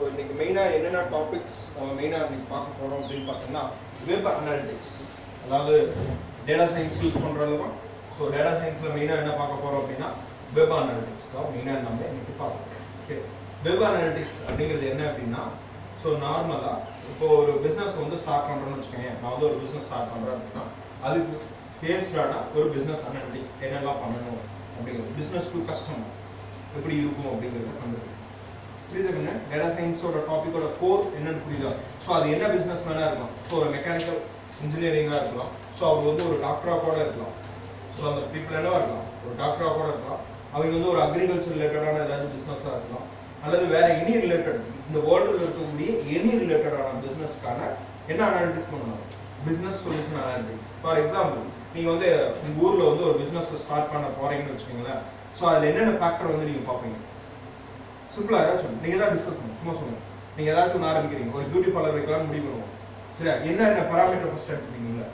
இன்னைக்கு மெயினாக என்னென்ன டாபிக்ஸ் நம்ம மெயினாக இன்னைக்கு பார்க்க போகிறோம் அப்படின்னு பார்த்தோம்னா வெப் அனாலிட்டிக்ஸ் அதாவது டேட்டா சயின்ஸ் யூஸ் பண்ணுறதுமா ஸோ டேட்டா சயின்ஸில் மெயினாக என்ன பார்க்க போகிறோம் அப்படின்னா வெப் அனாலிட்டிக்ஸ் தான் மெயினாக நம்ம இன்னைக்கு பார்க்க போகிறோம் ஓகே வெப் அனாலிட்டிக்ஸ் அப்படிங்கிறது என்ன அப்படின்னா ஸோ நார்மலாக இப்போ ஒரு பிஸ்னஸ் வந்து ஸ்டார்ட் பண்ணுறோம்னு வச்சுக்கோங்க நான் வந்து ஒரு பிஸ்னஸ் ஸ்டார்ட் பண்ணுறேன் அப்படின்னா அதுக்கு ஃபேஸ்டான ஒரு பிஸ்னஸ் அனாலிட்டிக்ஸ் என்னெல்லாம் பண்ணணும் அப்படிங்கிறது பிஸ்னஸ் டு கஸ்டமர் எப்படி இருக்கும் அப்படிங்கிறத கண்டுபிடிக்கும் புரியுதுங்க டேட்டா சயின்ஸோட டாபிக்கோட கோர் என்னன்னு புரியுதா ஸோ அது என்ன பிஸ்னஸ் வேணா இருக்கலாம் ஸோ ஒரு மெக்கானிக்கல் இன்ஜினியரிங்காக இருக்கலாம் ஸோ அவர் வந்து ஒரு டாக்டராக கூட இருக்கலாம் ஸோ அந்த பீப்புள் என்னவா இருக்கலாம் ஒரு டாக்டராக கூட இருக்கலாம் அவங்க வந்து ஒரு அக்ரிகல்ச்சர் ரிலேட்டடான ஏதாச்சும் பிஸ்னஸாக இருக்கலாம் அல்லது வேற எனி ரிலேட்டட் இந்த வேர்ல்டில் இருக்கக்கூடிய எனி ரிலேட்டடான பிஸ்னஸ்க்கான என்ன அனாலிட்டிக்ஸ் பண்ணணும் business solution analytics for example நீங்க வந்து உங்க ஊர்ல வந்து ஒரு பிசினஸ் ஸ்டார்ட் பண்ண போறீங்கன்னு வச்சுக்கோங்களேன் ஸோ அதுல என்னென்ன ஃபேக்டர் வந்து நீங்க பார்ப்பீங்க சிம்பிளா ஏதாச்சும் நீங்க தான் டிஸ்கஸ் பண்ணுங்க சும்மா சொல்லுங்க நீங்க ஏதாச்சும் ஒன்று ஆரம்பிக்கிறீங்க ஒரு பியூட்டி பார்லர் வைக்கலாம்னு முடிவு பண்ணுவோம் சரியா என்ன என்ன பராமீட்டர் ஃபர்ஸ்ட் எடுத்துப்பீங்களா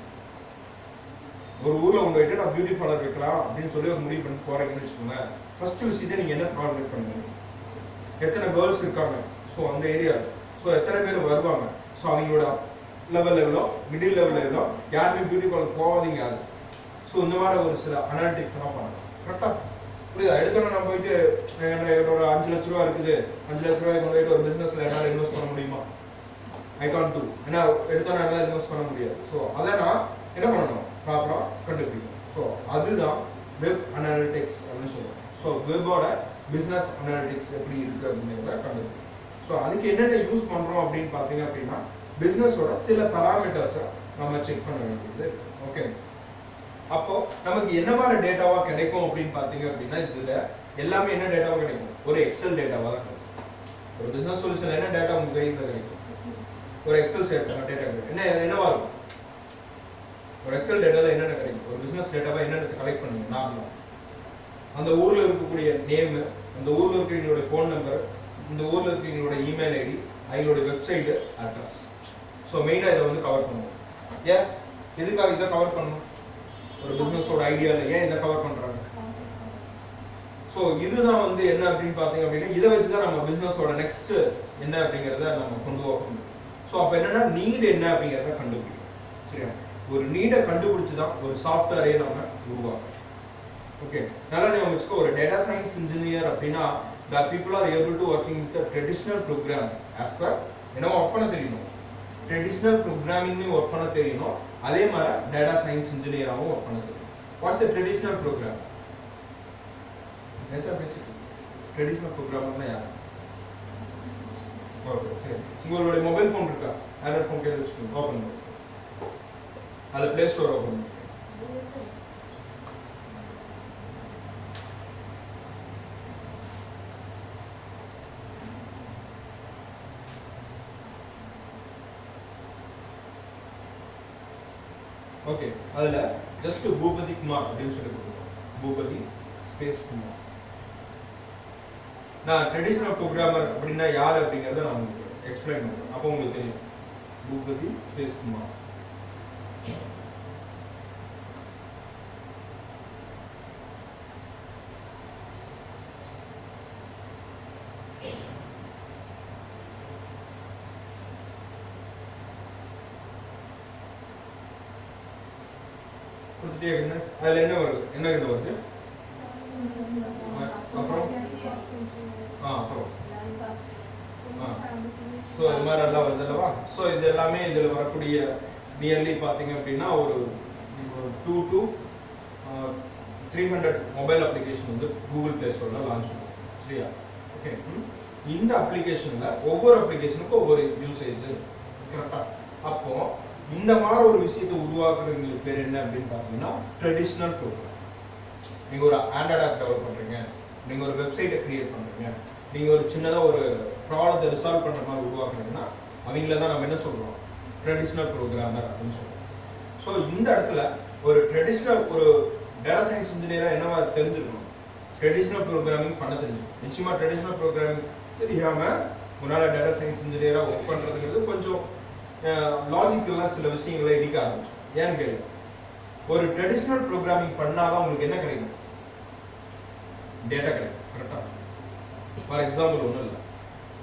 ஒரு ஊர்ல உங்ககிட்ட நான் பியூட்டி பார்லர் வைக்கலாம் அப்படின்னு சொல்லி ஒரு முடிவு பண்ணி போறீங்கன்னு வச்சுக்கோங்களேன் ஃபர்ஸ்ட் விஷயத்தை நீங்க என்ன கால்குலேட் பண்ணுவீங்க எத்தனை கேர்ள்ஸ் இருக்காங்க ஸோ அந்த ஏரியாவில் ஸோ எத்தனை பேர் வருவாங்க ஸோ அவங்களோட லெவல் லெவலோ மிடில் லெவல் லெவலோ யாருமே பியூட்டி பார்லர் போகாதீங்க யாரு ஸோ இந்த மாதிரி ஒரு சில அனாலிட்டிக்ஸ் எல்லாம் பண்ணலாம் கரெக்டா புரியுதா எடுத்தோன்னே நான் போயிட்டு என்கிட்ட ஒரு அஞ்சு லட்ச ரூபா இருக்குது அஞ்சு லட்ச ரூபாய் கொண்டு போயிட்டு ஒரு பிசினஸ்ல என்னால் இன்வெஸ்ட் பண்ண முடியுமா ஐ கான் டூ ஏன்னா எடுத்தோன்னே என்னால் இன்வெஸ்ட் பண்ண முடியாது ஸோ அதை நான் என்ன பண்ணணும் ப்ராப்பராக கண்டுபிடிக்கணும் ஸோ அதுதான் வெப் அனாலிட்டிக்ஸ் அப்படின்னு சொல்லுவோம் ஸோ வெப்போட பிஸ்னஸ் அனாலிட்டிக்ஸ் எப்படி இருக்கு அப்படிங்கிறத கண்டுபிடிக்கணும் ஸோ அதுக்கு என்னென்ன யூஸ் பண்றோம் அப்படின்னு பார்த்தீங்க அப்படின்னா பிஸ்னஸோட சில பராமீட்டர்ஸை நம்ம செக் பண்ண வேண்டியது ஓகே அப்போ நமக்கு என்ன மாதிரி டேட்டாவா கிடைக்கும் அப்படின்னு பார்த்தீங்க அப்படின்னா இதுல எல்லாமே என்ன டேட்டாவா கிடைக்கும் ஒரு எக்ஸல் டேட்டாவா தான் கிடைக்கும் ஒரு பிசினஸ் சொல்யூஷன் என்ன டேட்டா உங்க கையில் கிடைக்கும் ஒரு எக்ஸல் டேட்டா கிடைக்கும் என்ன என்னவா இருக்கும் ஒரு எக்ஸல் டேட்டால என்னென்ன கிடைக்கும் ஒரு பிசினஸ் டேட்டாவா என்னென்ன கலெக்ட் பண்ணுவீங்க நார்மலா அந்த ஊர்ல இருக்கக்கூடிய நேம் அந்த ஊர்ல இருக்கிறவங்களோட ஃபோன் நம்பர் இந்த ஊர்ல இருக்கிறவங்களோட இமெயில் ஐடி அவங்களோட வெப்சைட் அட்ரஸ் ஸோ மெயினாக இதை வந்து கவர் பண்ணுவோம் ஏன் எதுக்காக இதை கவர் பண்ணணும் ஒரு பிசினஸோட ஐடியாவில் ஏன் இதை கவர் பண்றாங்க ஸோ இதுதான் வந்து என்ன அப்படின்னு பார்த்தீங்க அப்படின்னா இதை வச்சு தான் நம்ம பிசினஸோட நெக்ஸ்ட் என்ன அப்படிங்கிறத நம்ம கொண்டு போக முடியும் ஸோ அப்போ என்னன்னா நீட் என்ன அப்படிங்கிறத கண்டுபிடிக்கும் சரியா ஒரு நீடை கண்டுபிடிச்சு தான் ஒரு சாஃப்ட்வேரே நம்ம உருவாக்கும் ஓகே நல்லா ஞாபகம் வச்சுக்கோ ஒரு டேட்டா சயின்ஸ் இன்ஜினியர் அப்படின்னா the people are able to working with the traditional program as per என்ன ஒர்க் பண்ண தெரியணும் ட்ரெடிஷ்னல் ப்ரோக்ராமிங்லையும் ஒர்க் பண்ண தெரியணும் அதே மாதிரி டேட்டா சயின்ஸ் இன்ஜினியராகவும் ஒர்க் பண்ண தெரியும் வாட்ஸ் எ ட்ரெடிஷ்னல் ப்ரோக்ராம் நேற்று பேசிட்டு ட்ரெடிஷ்னல் ப்ரோக்ராம்னா யார் ஓகே சரி உங்களுடைய மொபைல் ஃபோன் இருக்கா ஆண்ட்ராய்ட் ஃபோன் கையில் வச்சுக்கோங்க ஓப்பன் பண்ணுங்க அதில் ப்ளே ஸ்டோர் ஓப்பன் பண்ணுங்க ஓகே அதுல ஜஸ்ட் பூபதி குமார் அப்படின்னு சொல்லி கொடுத்துருக்கோம் பூபதி ஸ்பேஸ் குமார் நான் ட்ரெடிஷனல் ப்ரோக்ராமர் அப்படின்னா யார் அப்படிங்கறத நான் உங்களுக்கு எக்ஸ்பிளைன் பண்றேன் அப்போ உங்களுக்கு தெரியும் பூபதி ஸ்பேஸ் குமார் கொடுத்துட்டே இருங்க அதுல என்ன வருது என்ன என்ன வருது அப்புறம் ஆ அப்புறம் ஸோ இது மாதிரி எல்லாம் வருது அல்லவா ஸோ இது எல்லாமே இதில் வரக்கூடிய நியர்லி பார்த்தீங்க அப்படின்னா ஒரு two to three hundred mobile application வந்து கூகுள் பிளே ஸ்டோரில் லான்ச் பண்ணுவோம் சரியா ஓகே இந்த அப்ளிகேஷனில் ஒவ்வொரு அப்ளிகேஷனுக்கும் ஒவ்வொரு யூசேஜ் கரெக்டாக அப்போ இந்த மாதிரி ஒரு விஷயத்தை உருவாக்குறவங்களுக்கு பேர் என்ன அப்படின்னு பார்த்தீங்கன்னா ட்ரெடிஷ்னல் ப்ரோக்ராம் நீங்கள் ஒரு ஆண்ட்ராய்ட் ஆப் டெவலப் பண்ணுறீங்க நீங்கள் ஒரு வெப்சைட்டை கிரியேட் பண்ணுறீங்க நீங்கள் ஒரு சின்னதாக ஒரு ப்ராப்ளத்தை ரிசால்வ் பண்ணுற மாதிரி உருவாக்குறீங்கன்னா அவங்கள தான் நம்ம என்ன சொல்கிறோம் ட்ரெடிஷ்னல் ப்ரோக்ராமர் அப்படின்னு சொல்கிறோம் ஸோ இந்த இடத்துல ஒரு ட்ரெடிஷ்னல் ஒரு டேட்டா சயின்ஸ் இன்ஜினியராக என்னவா தெரிஞ்சிருக்கணும் ட்ரெடிஷ்னல் ப்ரோக்ராமிங் பண்ண தெரிஞ்சிருக்கும் நிச்சயமாக ட்ரெடிஷ்னல் ப்ரோக்ராமிங் தெரியாமல் உன்னால் டேட்டா சயின்ஸ் இன்ஜினியராக ஒர்க் பண்ணுறதுங்கிறது கொஞ்சம் லாஜிக்கெல்லாம் சில விஷயங்களை இடிக்க ஆரம்பிச்சோம் ஏன்னு கேள்வி ஒரு ட்ரெடிஷ்னல் ப்ரோக்ராமிங் பண்ணாதான் உங்களுக்கு என்ன கிடைக்கும் டேட்டா கிடைக்கும் கரெக்டா ஃபார் எக்ஸாம்பிள் ஒன்றும் இல்லை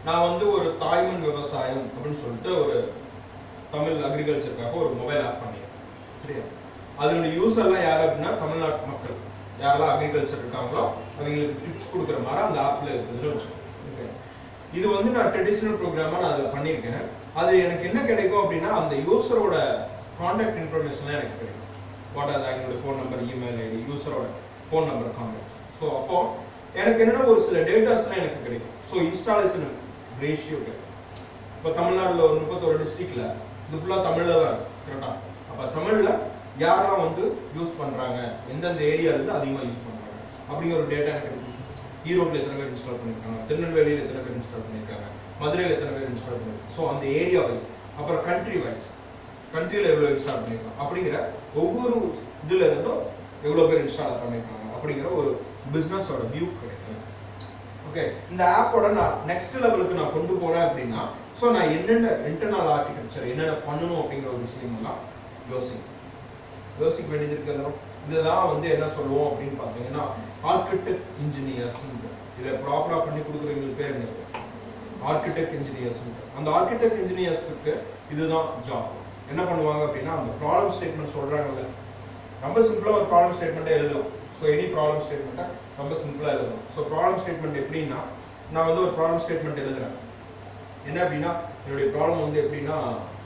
நான் வந்து ஒரு தாய்மண் விவசாயம் அப்படின்னு சொல்லிட்டு ஒரு தமிழ் அக்ரிகல்ச்சருக்காக ஒரு மொபைல் ஆப் பண்ணியிருக்கேன் சரியா அதனுடைய யூஸ் எல்லாம் யார் அப்படின்னா தமிழ்நாட்டு மக்கள் யாரெல்லாம் அக்ரிகல்ச்சர் இருக்காங்களோ அவங்களுக்கு டிப்ஸ் கொடுக்குற மாதிரி அந்த ஆப்ல இருக்குதுன்னு வச்சுக்கோங்க Okay. இது வந்து நான் ட்ரெடிஷ்னல் ப்ரோக்ராமா நான் அதில் பண்ணியிருக்கேன் அது எனக்கு என்ன கிடைக்கும் அப்படின்னா அந்த யூசரோட காண்டாக்ட் இன்ஃபர்மேஷன்லாம் எனக்கு கிடைக்கும் வாட் ஆர் அவங்களோட ஃபோன் நம்பர் இமெயில் ஐடி யூசரோட ஃபோன் நம்பர் காண்டாக்ட் ஸோ அப்போ எனக்கு என்னன்னா ஒரு சில டேட்டாஸ்லாம் எனக்கு கிடைக்கும் ஸோ இன்ஸ்டாலேஷன் ரேஷியோ கிடைக்கும் இப்போ தமிழ்நாடுல ஒரு முப்பத்தோரு டிஸ்ட்ரிக்ட்ல இது ஃபுல்லாக தமிழ்ல தான் இருக்கு கரெக்டா அப்போ தமிழ்ல யாரெல்லாம் வந்து யூஸ் பண்றாங்க எந்தெந்த ஏரியால இருந்து அதிகமாக யூஸ் பண்றாங்க அப்படிங்கிற ஒரு டேட்டா எனக்கு இருக்கு ஈரோட்ல எத்தனை பேர் இன்ஸ்டால் பண்ணிருக்காங்க திருநெல்வேலியில் எத்தனை பேர் இன்ஸ்டால் பண்ணிருக்காங்க மதுரையில் எத்தனை பேர் இன்ஸ்டால் பண்ணிருக்காங்க ஸோ அந்த ஏரியா வைஸ் அப்புறம் கண்ட்ரி வைஸ் கண்ட்ரியில் எவ்வளோ இன்ஸ்டால் பண்ணிருக்காங்க அப்படிங்கிற ஒவ்வொரு இதுல இருந்தும் எவ்வளோ பேர் இன்ஸ்டால் பண்ணிருக்காங்க அப்படிங்கிற ஒரு பிசினஸோட வியூ கிடைக்கும் ஓகே இந்த ஆப்போட நான் நெக்ஸ்ட் லெவலுக்கு நான் கொண்டு போறேன் அப்படின்னா ஸோ நான் என்னென்ன இன்டர்னல் ஆர்கிடெக்சர் என்னென்ன பண்ணணும் அப்படிங்கிற ஒரு விஷயமெல்லாம் யோசிக்கணும் யோசிக்க வேண்டியது இருக்கிறதும் இதுதான் வந்து என்ன சொல்லுவோம் அப்படின்னு பார்த்தீங்கன்னா ஆர்கிடெக்ட் இன்ஜினியர்ஸ் இதை ப்ராப்பரா பண்ணி கொடுக்குறவங்களுக்கு பேர் என்ன ஆர்கிடெக்ட் இன்ஜினியர்ஸ் அந்த ஆர்கிடெக்ட் இன்ஜினியர்ஸ்க்கு இதுதான் ஜாப் என்ன பண்ணுவாங்க அப்படின்னா அந்த ப்ராப்ளம் ஸ்டேட்மெண்ட் சொல்றாங்கல்ல ரொம்ப சிம்பிளா ஒரு ப்ராப்ளம் ஸ்டேட்மெண்ட்டை எழுதலாம் ஸோ எனி ப்ராப்ளம் ஸ்டேட்மெண்ட்டை ரொம்ப சிம்பிளா எழுதலாம் ஸோ ப்ராப்ளம் ஸ்டேட்மெண்ட் எப்படின்னா நான் வந்து ஒரு ப்ராப்ளம் ஸ்டேட்மெண்ட் எழுதுறேன் என்ன அப்படின்னா என்னுடைய ப்ராப்ளம் வந்து எப்படின்னா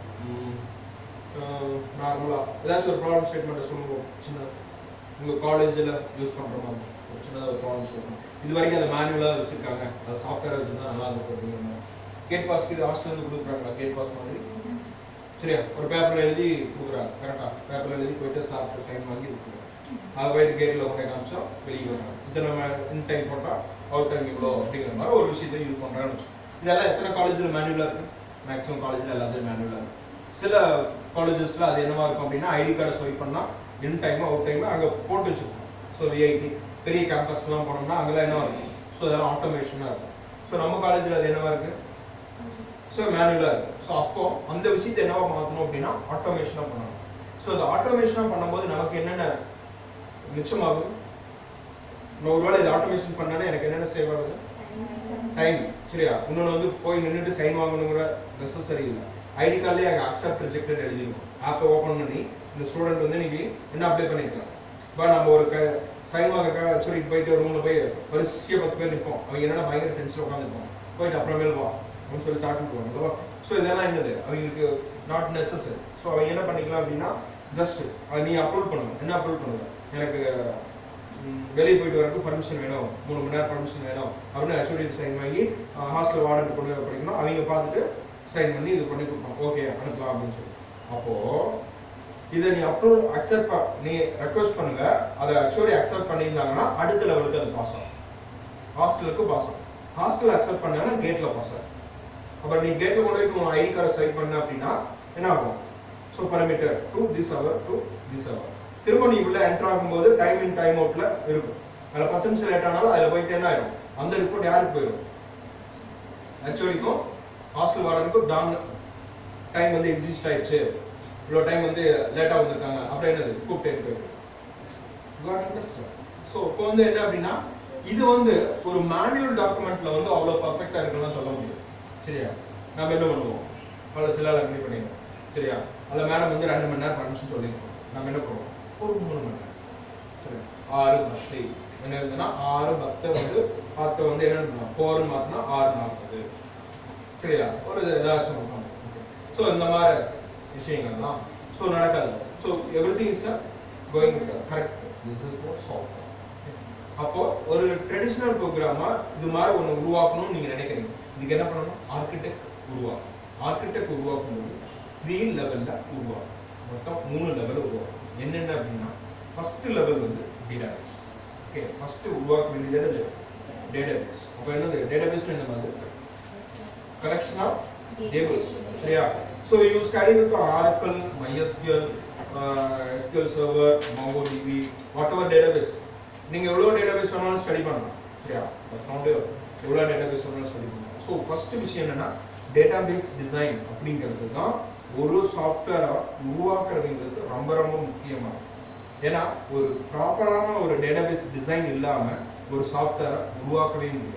நார்மலா ஏதாச்சும் ஒரு ப்ராப்ளம் ஸ்டேட்மெண்ட் சொல்லுவோம் சின்ன உங்க காலேஜ்ல யூஸ் பண்ற மாதிரி ஒரு சின்னதாக ஒரு ப்ராப்ளம் ஸ்டேட்மெண்ட் இது வரைக்கும் அதை மேனுவலாக வச்சிருக்காங்க அது சாஃப்ட்வேர் வச்சிருந்தா நல்லா இருக்கும் அப்படிங்கிற மாதிரி கேட் பாஸ்க்கு இது ஹாஸ்டல் இருந்து கொடுக்குறாங்களா கேட் பாஸ் மாதிரி சரியா ஒரு பேப்பர்ல எழுதி கொடுக்குறாங்க கரெக்டா பேப்பர்ல எழுதி போயிட்டு ஸ்டாஃப்ட் சைன் வாங்கி கொடுக்குறாங்க அது போயிட்டு கேட்ல கொண்டே காமிச்சா வெளியே வராங்க இத்தனை நம்ம இன் டைம் போட்டா அவுட் டைம் இவ்வளோ அப்படிங்கிற மாதிரி ஒரு விஷயத்தை யூஸ் பண்றான்னு வச்சுக்கோங்க இதெல்லாம் எத்தனை காலேஜில் மேனுவலாக இருக்கு மேக்ஸிமம் காலேஜில் எல்லாத்தையும் மேனுவலாக இருக்கு சில காலேஜஸ்ல அது என்னவா இருக்கும் அப்படின்னா ஐடி கார்டை ஸ்வைப் பண்ணா இன் டைம் அவுட் டைம் அங்க போட்டு வச்சிருக்கோம் ஸோ விஐடி பெரிய கேம்பஸ்லாம் போனோம்னா அங்கெல்லாம் என்னவா இருக்கும் ஸோ அதெல்லாம் ஆட்டோமேஷனாக இருக்கும் ஸோ நம்ம காலேஜில் அது என்னவா இருக்கு ஸோ மேனுவலாக இருக்கு ஸோ அப்போ அந்த விஷயத்தை என்னவா மாற்றணும் அப்படின்னா ஆட்டோமேஷனாக பண்ணணும் ஸோ அது ஆட்டோமேஷனாக பண்ணும்போது நமக்கு என்னென்ன மிச்சமாகுது நான் ஒருவேளை இது ஆட்டோமேஷன் பண்ணாலே எனக்கு என்னென்ன சேவ் ஆகுது டைம் சரியா இன்னொன்று வந்து போய் நின்றுட்டு சைன் வாங்கணுங்கிற நெசசரி இல்லை ஐடி கார்ட்லேயே அங்கே அக்செப்ட் ரிஜெக்டட் எழுதிருக்கும் ஆப்பை ஓப்பன் பண்ணி இந்த ஸ்டூடெண்ட் வந்து இன்னைக்கு என்ன அப்ளை பண்ணிருக்கலாம் இப்போ நம்ம ஒரு க சைன் வாங்கக்காக சொல்லிட்டு போயிட்டு ஒரு ரூமில் போய் வரிசையாக பத்து பேர் நிற்போம் அவங்க என்னன்னா பயங்கர டென்ஷன் உட்காந்துருப்போம் போயிட்டு அப்புறமேல் வா அப்படின்னு சொல்லி தாக்கிட்டு போவாங்க ஸோ இதெல்லாம் என்னது அவங்களுக்கு நாட் நெசசரி ஸோ அவங்க என்ன பண்ணிக்கலாம் அப்படின்னா ஜஸ்ட் அதை நீ அப்லோட் பண்ணுங்க என்ன அப்லோட் பண்ணுங்க எனக்கு ம், வெளியே போயிட்டு வரதுக்கு பர்மிஷன் வேணும் மூணு மணி நேரம் பர்மிஷன் வேணும் அப்படின்னு ஹெச்ஓடி சைன் வாங்கி ஹாஸ்டல் வார்டன் கொண்டு போய் படிக்கணும் அவங்க பார்த்துட்டு சைன் பண்ணி இது பண்ணி கொடுப்பாங்க ஓகே அனுப்பலாம் அப்படின்னு சொல்லி அப்போ இதை நீ அப்ரூவ் அக்செப்ட் நீ ரெக்வஸ்ட் பண்ணுங்க அதை ஹெச்ஓடி அக்செப்ட் பண்ணியிருந்தாங்கன்னா அடுத்த லெவலுக்கு அது பாஸ் ஆகும் ஹாஸ்டலுக்கு பாஸ் ஆகும் ஹாஸ்டல் அக்செப்ட் பண்ணாங்கன்னா கேட்ல பாஸ் ஆகும் அப்புறம் நீ கேட்ல கொண்டு போய் உன் ஐடி கார்டை ஸ்வைப் பண்ண அப்படின்னா என்ன ஆகும் so parameter to this hour to this hour திரும்ப நீ உள்ள என்டர் ஆகும்போது டைம் இன் டைம் அவுட்ல இருக்கும் அதுல பத்து நிமிஷம் லேட் ஆனாலும் அதுல போயிட்டு என்ன ஆயிடும் அந்த ரிப்போர்ட் யாருக்கு போயிடும் ஹெச்ஓடிக்கும் ஹாஸ்டல் வார்டனுக்கும் டான் டைம் வந்து எக்ஸிஸ்ட் ஆயிடுச்சு இவ்வளோ டைம் வந்து லேட்டாக வந்திருக்காங்க அப்புறம் என்னது கூப்பிட்டு போயிடும் காட் அண்டர்ஸ்டாண்ட் ஸோ இப்போ வந்து என்ன அப்படின்னா இது வந்து ஒரு மேனுவல் டாக்குமெண்ட்ல வந்து அவ்வளோ பர்ஃபெக்டாக இருக்குன்னு சொல்ல முடியாது சரியா நம்ம என்ன பண்ணுவோம் பழத்தில் அக்ரி பண்ணிடுவோம் சரியா அதில் மேடம் வந்து ரெண்டு மணி நேரம் பர்மிஷன் சொல்லியிருக்கோம் நம்ம என்ன பண்ணுவோம் ஒரு மூணு மணி நேரம் சரி ஆறு பத்து என்ன இருந்ததுன்னா ஆறு பத்தை வந்து பத்தை வந்து என்ன பண்ணலாம் ஃபோர்னு மாற்றினா ஆறு நாற்பது சரியா ஒரு இது ஏதாச்சும் ஸோ இந்த மாதிரி விஷயங்கள்லாம் ஸோ நடக்காது so everything is going correct this is what solve அப்போ ஒரு ட்ரெடிஷ்னல் ப்ரோக்ராமா இது மாதிரி ஒன்று உருவாக்கணும்னு நீங்க நினைக்கிறீங்க இதுக்கு என்ன பண்ணணும் ஆர்கிடெக்ட் உருவாக்கும் ஆர்கிடெக்ட் உருவாக்கும் போது த்ரீ லெவல்ல உருவாக்கும் மொத்தம் மூணு லெவல் உருவாக்கும் என்னென்ன அப்படின்னா ஃபர்ஸ்ட் லெவல் வந்து டேட்டாபேஸ் ஓகே ஃபர்ஸ்ட் உருவாக்க வேண்டியது என்னது டேட்டாபேஸ் அப்போ என்னது டேட்டாபேஸ் என்ன மாதிரி collection of tables சரியா so you study with oracle mysql uh, sql server mongodb whatever database நீங்க எவ்வளவு டேட்டாபேஸ் வேணாலும் ஸ்டடி பண்ணலாம் சரியா that's not it. எவ்வளவு டேட்டாபேஸ் வேணாலும் ஸ்டடி பண்ணலாம் ஸோ ஃபர்ஸ்ட் விஷயம் என்னன்னா டேட்டாபேஸ் டிசைன் அப்படிங்கிறது தான் ஒரு சாஃப்ட்வேரை உருவாக்குறவங்களுக்கு ரொம்ப ரொம்ப முக்கியமானது ஏன்னா ஒரு ப்ராப்பரான ஒரு டேட்டாபேஸ் டிசைன் இல்லாம ஒரு சாஃப்ட்வேரை உருவாக்கவே முடியாது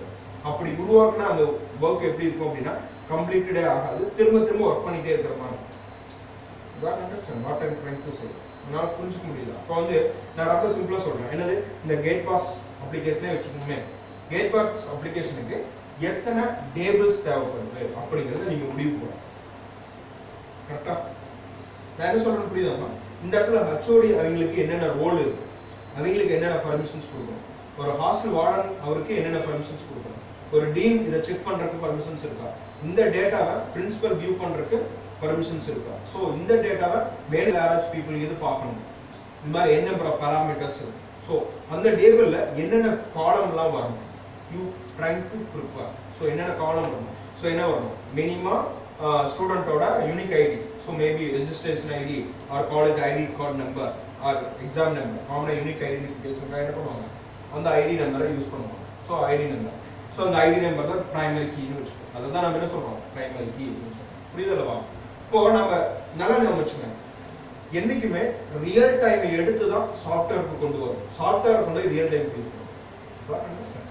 அப்படி உருவாக்குனா அந்த ஒர்க் எப்படி இருக்கும் அப்படின்னா கம்ப்ளீட்டடே ஆகாது திரும்ப திரும்ப ஒர்க் பண்ணிட்டே இருக்கிற மாதிரி got understand what I'm trying to say உன்னால புரிஞ்சுக்க முடியல அப்போ வந்து நான் ரொம்ப சிம்பிளா சொல்றேன் என்னது இந்த கேட் பாஸ் அப்ளிகேஷனே வச்சுக்கோமே கேட் பாஸ் அப்ளிகேஷனுக்கு எத்தனை டேபிள்ஸ் தேவைப்படுது அப்படிங்கறத நீங்க முடிவு பண்ணணும் கரெக்டா நான் என்ன சொல்றேன்னு புரியுதாமா இந்த இடத்துல ஹச்ஓடி அவங்களுக்கு என்னென்ன ரோல் இருக்கு அவங்களுக்கு என்னென்ன பர்மிஷன்ஸ் கொடுக்கணும் ஒரு ஹாஸ்டல் வார்டன் அவருக்கு என்னென்ன பர்மிஷன்ஸ் கொடுக்கணும் ஒரு டீன் இதை செக் பண்றதுக்கு பர்மிஷன்ஸ் இருக்கா இந்த டேட்டாவை பிரின்சிபல் வியூ பண்றதுக்கு பர்மிஷன்ஸ் இருக்கா ஸோ இந்த டேட்டாவை மேல யாராச்சும் பீப்புள் இது பார்க்கணும் இந்த மாதிரி என்ன நம்பர் பராமீட்டர்ஸ் இருக்கு ஸோ அந்த டேபிள்ல என்னென்ன காலம்லாம் வரணும் you trying to prepare so என்னென்ன காலம் வரணும் ஸோ என்ன வரணும் மினிமா ஸ்டூடெண்ட்டோட unique ID so maybe registration ID or college ID card number or exam number காமனாக யூனிக் ஐடென்டிஃபிகேஷனுக்காக என்ன பண்ணுவாங்க அந்த ஐடி நம்பரை யூஸ் பண்ணுவாங்க ஸோ ஐடி நம்பர் ஸோ அந்த ஐடி நம்பர் தான் பிரைமரி கீன்னு வச்சுக்கோம் அதை தான் நம்ம என்ன சொல்றோம் பிரைமரி கீ அப்படின்னு சொல்றோம் புரியுதல்லவா இப்போ நம்ம நல்லா ஞாபகம் வச்சுக்கோங்க என்னைக்குமே ரியல் டைம் எடுத்து தான் சாஃப்ட்வேருக்கு கொண்டு வரும் சாஃப்ட்வேர் கொண்டு போய் ரியல் டைம் யூஸ் பண்ணுவோம் அண்டர்ஸ்டாண்ட்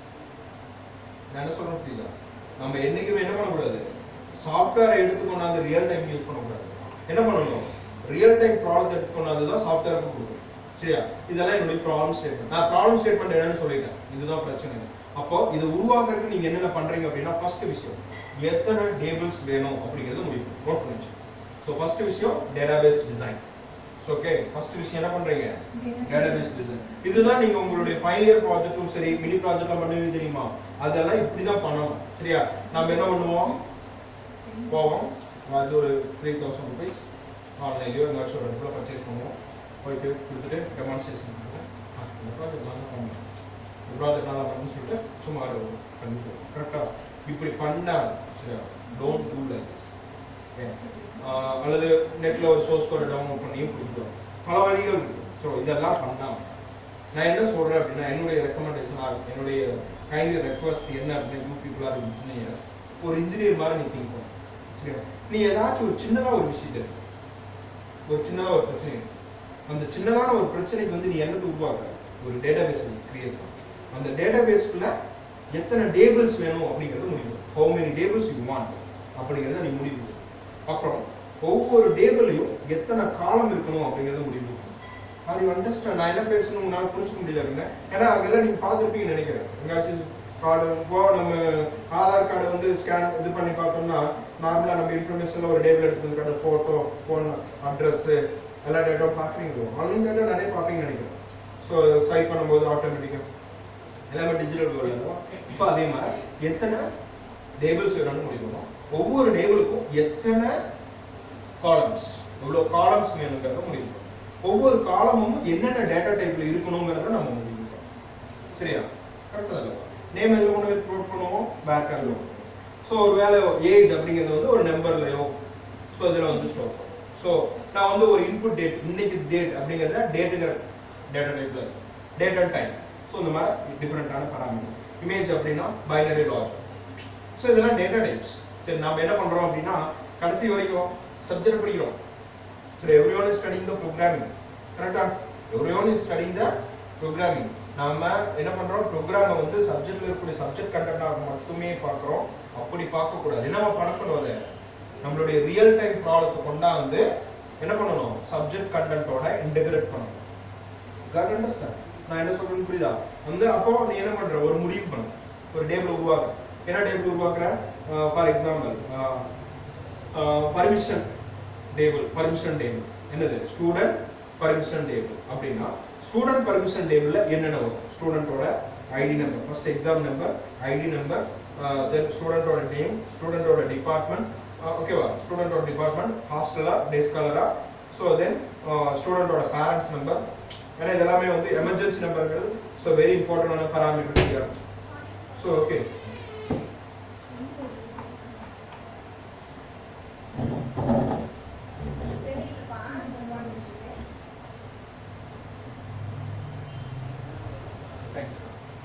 நான் என்ன சொல்றேன் புரியுதா நம்ம என்னைக்குமே என்ன பண்ணக்கூடாது சாஃப்ட்வேரை எடுத்து கொண்டாந்து ரியல் டைம் யூஸ் பண்ணக்கூடாது என்ன பண்ணணும் ரியல் டைம் ப்ராப்ளம் எடுத்து கொண்டாந்து தான் சாஃப்ட்வேருக்கு கொடுக்கணும் சரியா இதெல்லாம் என்னுடைய ப்ராப்ளம் ஸ்டேட்மெண்ட் நான் ப்ராப்ளம் ஸ்டேட்மெண்ட் என்னன்னு சொல்லிட்டேன் இதுதான் பிரச்சனை அப்போ இது உருவாக்குறதுக்கு நீங்க என்னென்ன பண்றீங்க அப்படின்னா ஃபர்ஸ்ட் விஷயம் எத்தனை டேபிள்ஸ் வேணும் அப்படிங்கறது முடிவு நோட் பண்ணி ஸோ ஃபர்ஸ்ட் விஷயம் டேட்டாபேஸ் டிசைன் ஓகே ஃபர்ஸ்ட் விஷயம் என்ன பண்றீங்க டேட்டாபேஸ் டிசைன் இதுதான் நீங்க உங்களுடைய ஃபைனல் இயர் ப்ராஜெக்ட்டும் சரி மினி ப்ராஜெக்ட்லாம் பண்ணுவீங்க தெரியுமா அதெல்லாம் இப்படி தான் பண்ணணும் சரியா நம்ம என்ன பண்ணுவோம் போவோம் அது ஒரு த்ரீ தௌசண்ட் ருபீஸ் ஆன்லைன்லயோ எங்காச்சும் ஒரு இடத்துல பர்ச்சேஸ் பண்ணுவோம் போயிட்டு கொடுத்துட்டு டெமான்ஸ்ட்ரேஷன் கொடுத்துட்டு ஆ, இந்த ப்ராஜெக்ட் நல்லா பண்ணணும் இந்த ப்ராஜெக்ட் நல்லா பண்ணணும்னு சொல்லிட்டு சும்மா பண்ணிட்டு கரெக்டா இப்படி பண்ணா சரியா don't do like this ah அல்லது நெட்ல ஒரு சோர்ஸ் கோட் டவுன்லோட் பண்ணியும் கொடுக்குறோம் பல வழிகள் இருக்கு ஸோ இதெல்லாம் பண்ணாம நான் என்ன சொல்றேன் அப்படின்னா என்னுடைய ரெக்கமெண்டேஷன் என்னுடைய கைண்ட் ரெக்வஸ்ட் என்ன அப்படின்னா யூ பீப்புள் ஆர் இன்ஜினியர்ஸ் ஒரு இன்ஜினியர் மாதிரி நீ திங்க் பண்ணு சரியா நீ ஏதாச்சும் ஒரு சின்னதா ஒரு விஷயத்தை எடுத்து, ஒரு சின்னதா ஒரு பிரச்சனை இருக்கு. அந்த சின்னதான ஒரு பிரச்சனைக்கு வந்து நீ என்னது உருவாக்குற ஒரு டேட்டாபேஸ் கிரியேட் பண்ண அந்த டேட்டாபேஸ்க்குள்ள எத்தனை டேபிள்ஸ் வேணும் அப்படிங்கறது முடிவு how many tables you want அப்படிங்கறத நீ முடிவு பண்ணு. அப்புறம் ஒவ்வொரு டேபிளையும் எத்தனை காலம் இருக்கணும் அப்படிங்கறத முடிவு பண்ணு. அது அண்டர்ஸ்டாண்ட் நான் என்ன பேசணும் உங்களால புரிஞ்சுக்க முடியல அப்படின்னா ஏன்னா அங்கெல்லாம் நீங்க பார்த்துருப்பீங்கன்னு நினைக்கிறேன் எங்காச்சும் கார்டு இப்போ நம்ம ஆதார் கார்டு வந்து ஸ்கேன் இது பண்ணி பார்த்தோம்னா நார்மலா நம்ம இன்ஃபர்மேஷன்ல ஒரு டேபிள் எடுத்து வந்து போட்டோ ஃபோன் அட்ரஸ் எல்லா டேட்டாவும் பார்க்குறீங்க ஆன்லைன் டேட்டா நிறைய பார்ப்பீங்கன்னு நினைக்கிறேன் ஸோ ஸ்வைப் பண்ணும்போது ஆட்டோமேட்டிக்காக எல்லாமே டிஜிட்டல் வேர்ல்டு இப்போ அதே மாதிரி எத்தனை டேபிள்ஸ் வேணும்னு முடிக்கணும் ஒவ்வொரு டேபிளுக்கும் எத்தனை காலம்ஸ் எவ்வளோ காலம்ஸ் வேணுங்கிறத முடிவு ஒவ்வொரு காலமும் என்னென்ன டேட்டா டைப்ல இருக்கணுங்கிறத நம்ம முடிவு பண்ணணும். சரியா கரெக்டா இல்லையா நேம் எதுல கொண்டு போய் ப்ரோட் பண்ணுவோம் பேக் அண்ட் ஸோ ஒரு வேலை ஏஜ் அப்படிங்கிறது வந்து ஒரு நம்பர்லயோ ஸோ இதில் வந்து ஸ்டோர் பண்ணும் ஸோ நான் வந்து ஒரு இன்புட் டேட் இன்னைக்கு டேட் அப்படிங்கிறத டேட்டுங்கிற டேட்டா டைப்ல டேட் அண்ட் டைம் ஸோ இந்த மாதிரி டிஃப்ரெண்டான பராமீட்டர் இமேஜ் அப்படின்னா பைனரி லாஜிக் ஸோ இதெல்லாம் டேட்டா டைப்ஸ் சரி நம்ம என்ன பண்றோம் அப்படின்னா கடைசி வரைக்கும் சப்ஜெக்ட் படிக்கிறோம் சரி everyone is studying the programming கரெக்டா everyone is studying the programming நாம என்ன பண்றோம் ப்ரோக்ராமை வந்து சப்ஜெக்ட்ல இருக்கக்கூடிய சப்ஜெக்ட் கண்டென்ட்டாக மட்டுமே பார்க்குறோம் அப்படி பார்க்க கூடாது என்ன நம்ம பண்ணக்கூடாது அதை நம்மளுடைய ரியல் டைம் ப்ராப்ளத்தை கொண்டாந்து என்ன பண்ணணும் சப்ஜெக்ட் கண்டென்ட்டோட இன்டகிரேட் பண்ணணும் காட் அண்டர்ஸ்டாண்ட் நான் என்ன சொல்றேன்னு புரியுதா வந்து அப்போ நீ என்ன பண்ற ஒரு முடிவு பண்ணு ஒரு டேபிள் உருவாக்குற என்ன டேபிள் உருவாக்குற for example permission table permission table என்னது ஸ்டூடெண்ட் பர்மிஷன் டேபிள் அப்படின்னா ஸ்டூடெண்ட் பர்மிஷன் டேபிள்ல என்னென்ன வரும் ஸ்டூடெண்டோட ID number first exam number ID number then ஸ்டூடெண்டோட நேம் ஸ்டூடெண்டோட டிபார்ட்மெண்ட் ஓகேவா ஸ்டூடெண்டோட டிபார்ட்மெண்ட் ஹாஸ்டலா டே ஸ்காலரா ஸோ தென் ஸ்டூடெண்டோட பேரண்ட்ஸ் நம்பர் ஏன்னா இது எல்லாமே வந்து எமர்ஜென்சி நம்பர்ங்கிறது ஸோ வெரி இம்பார்ட்டன்டான பராமீட்டர் ஸோ ஓகே தேங்க்ஸ்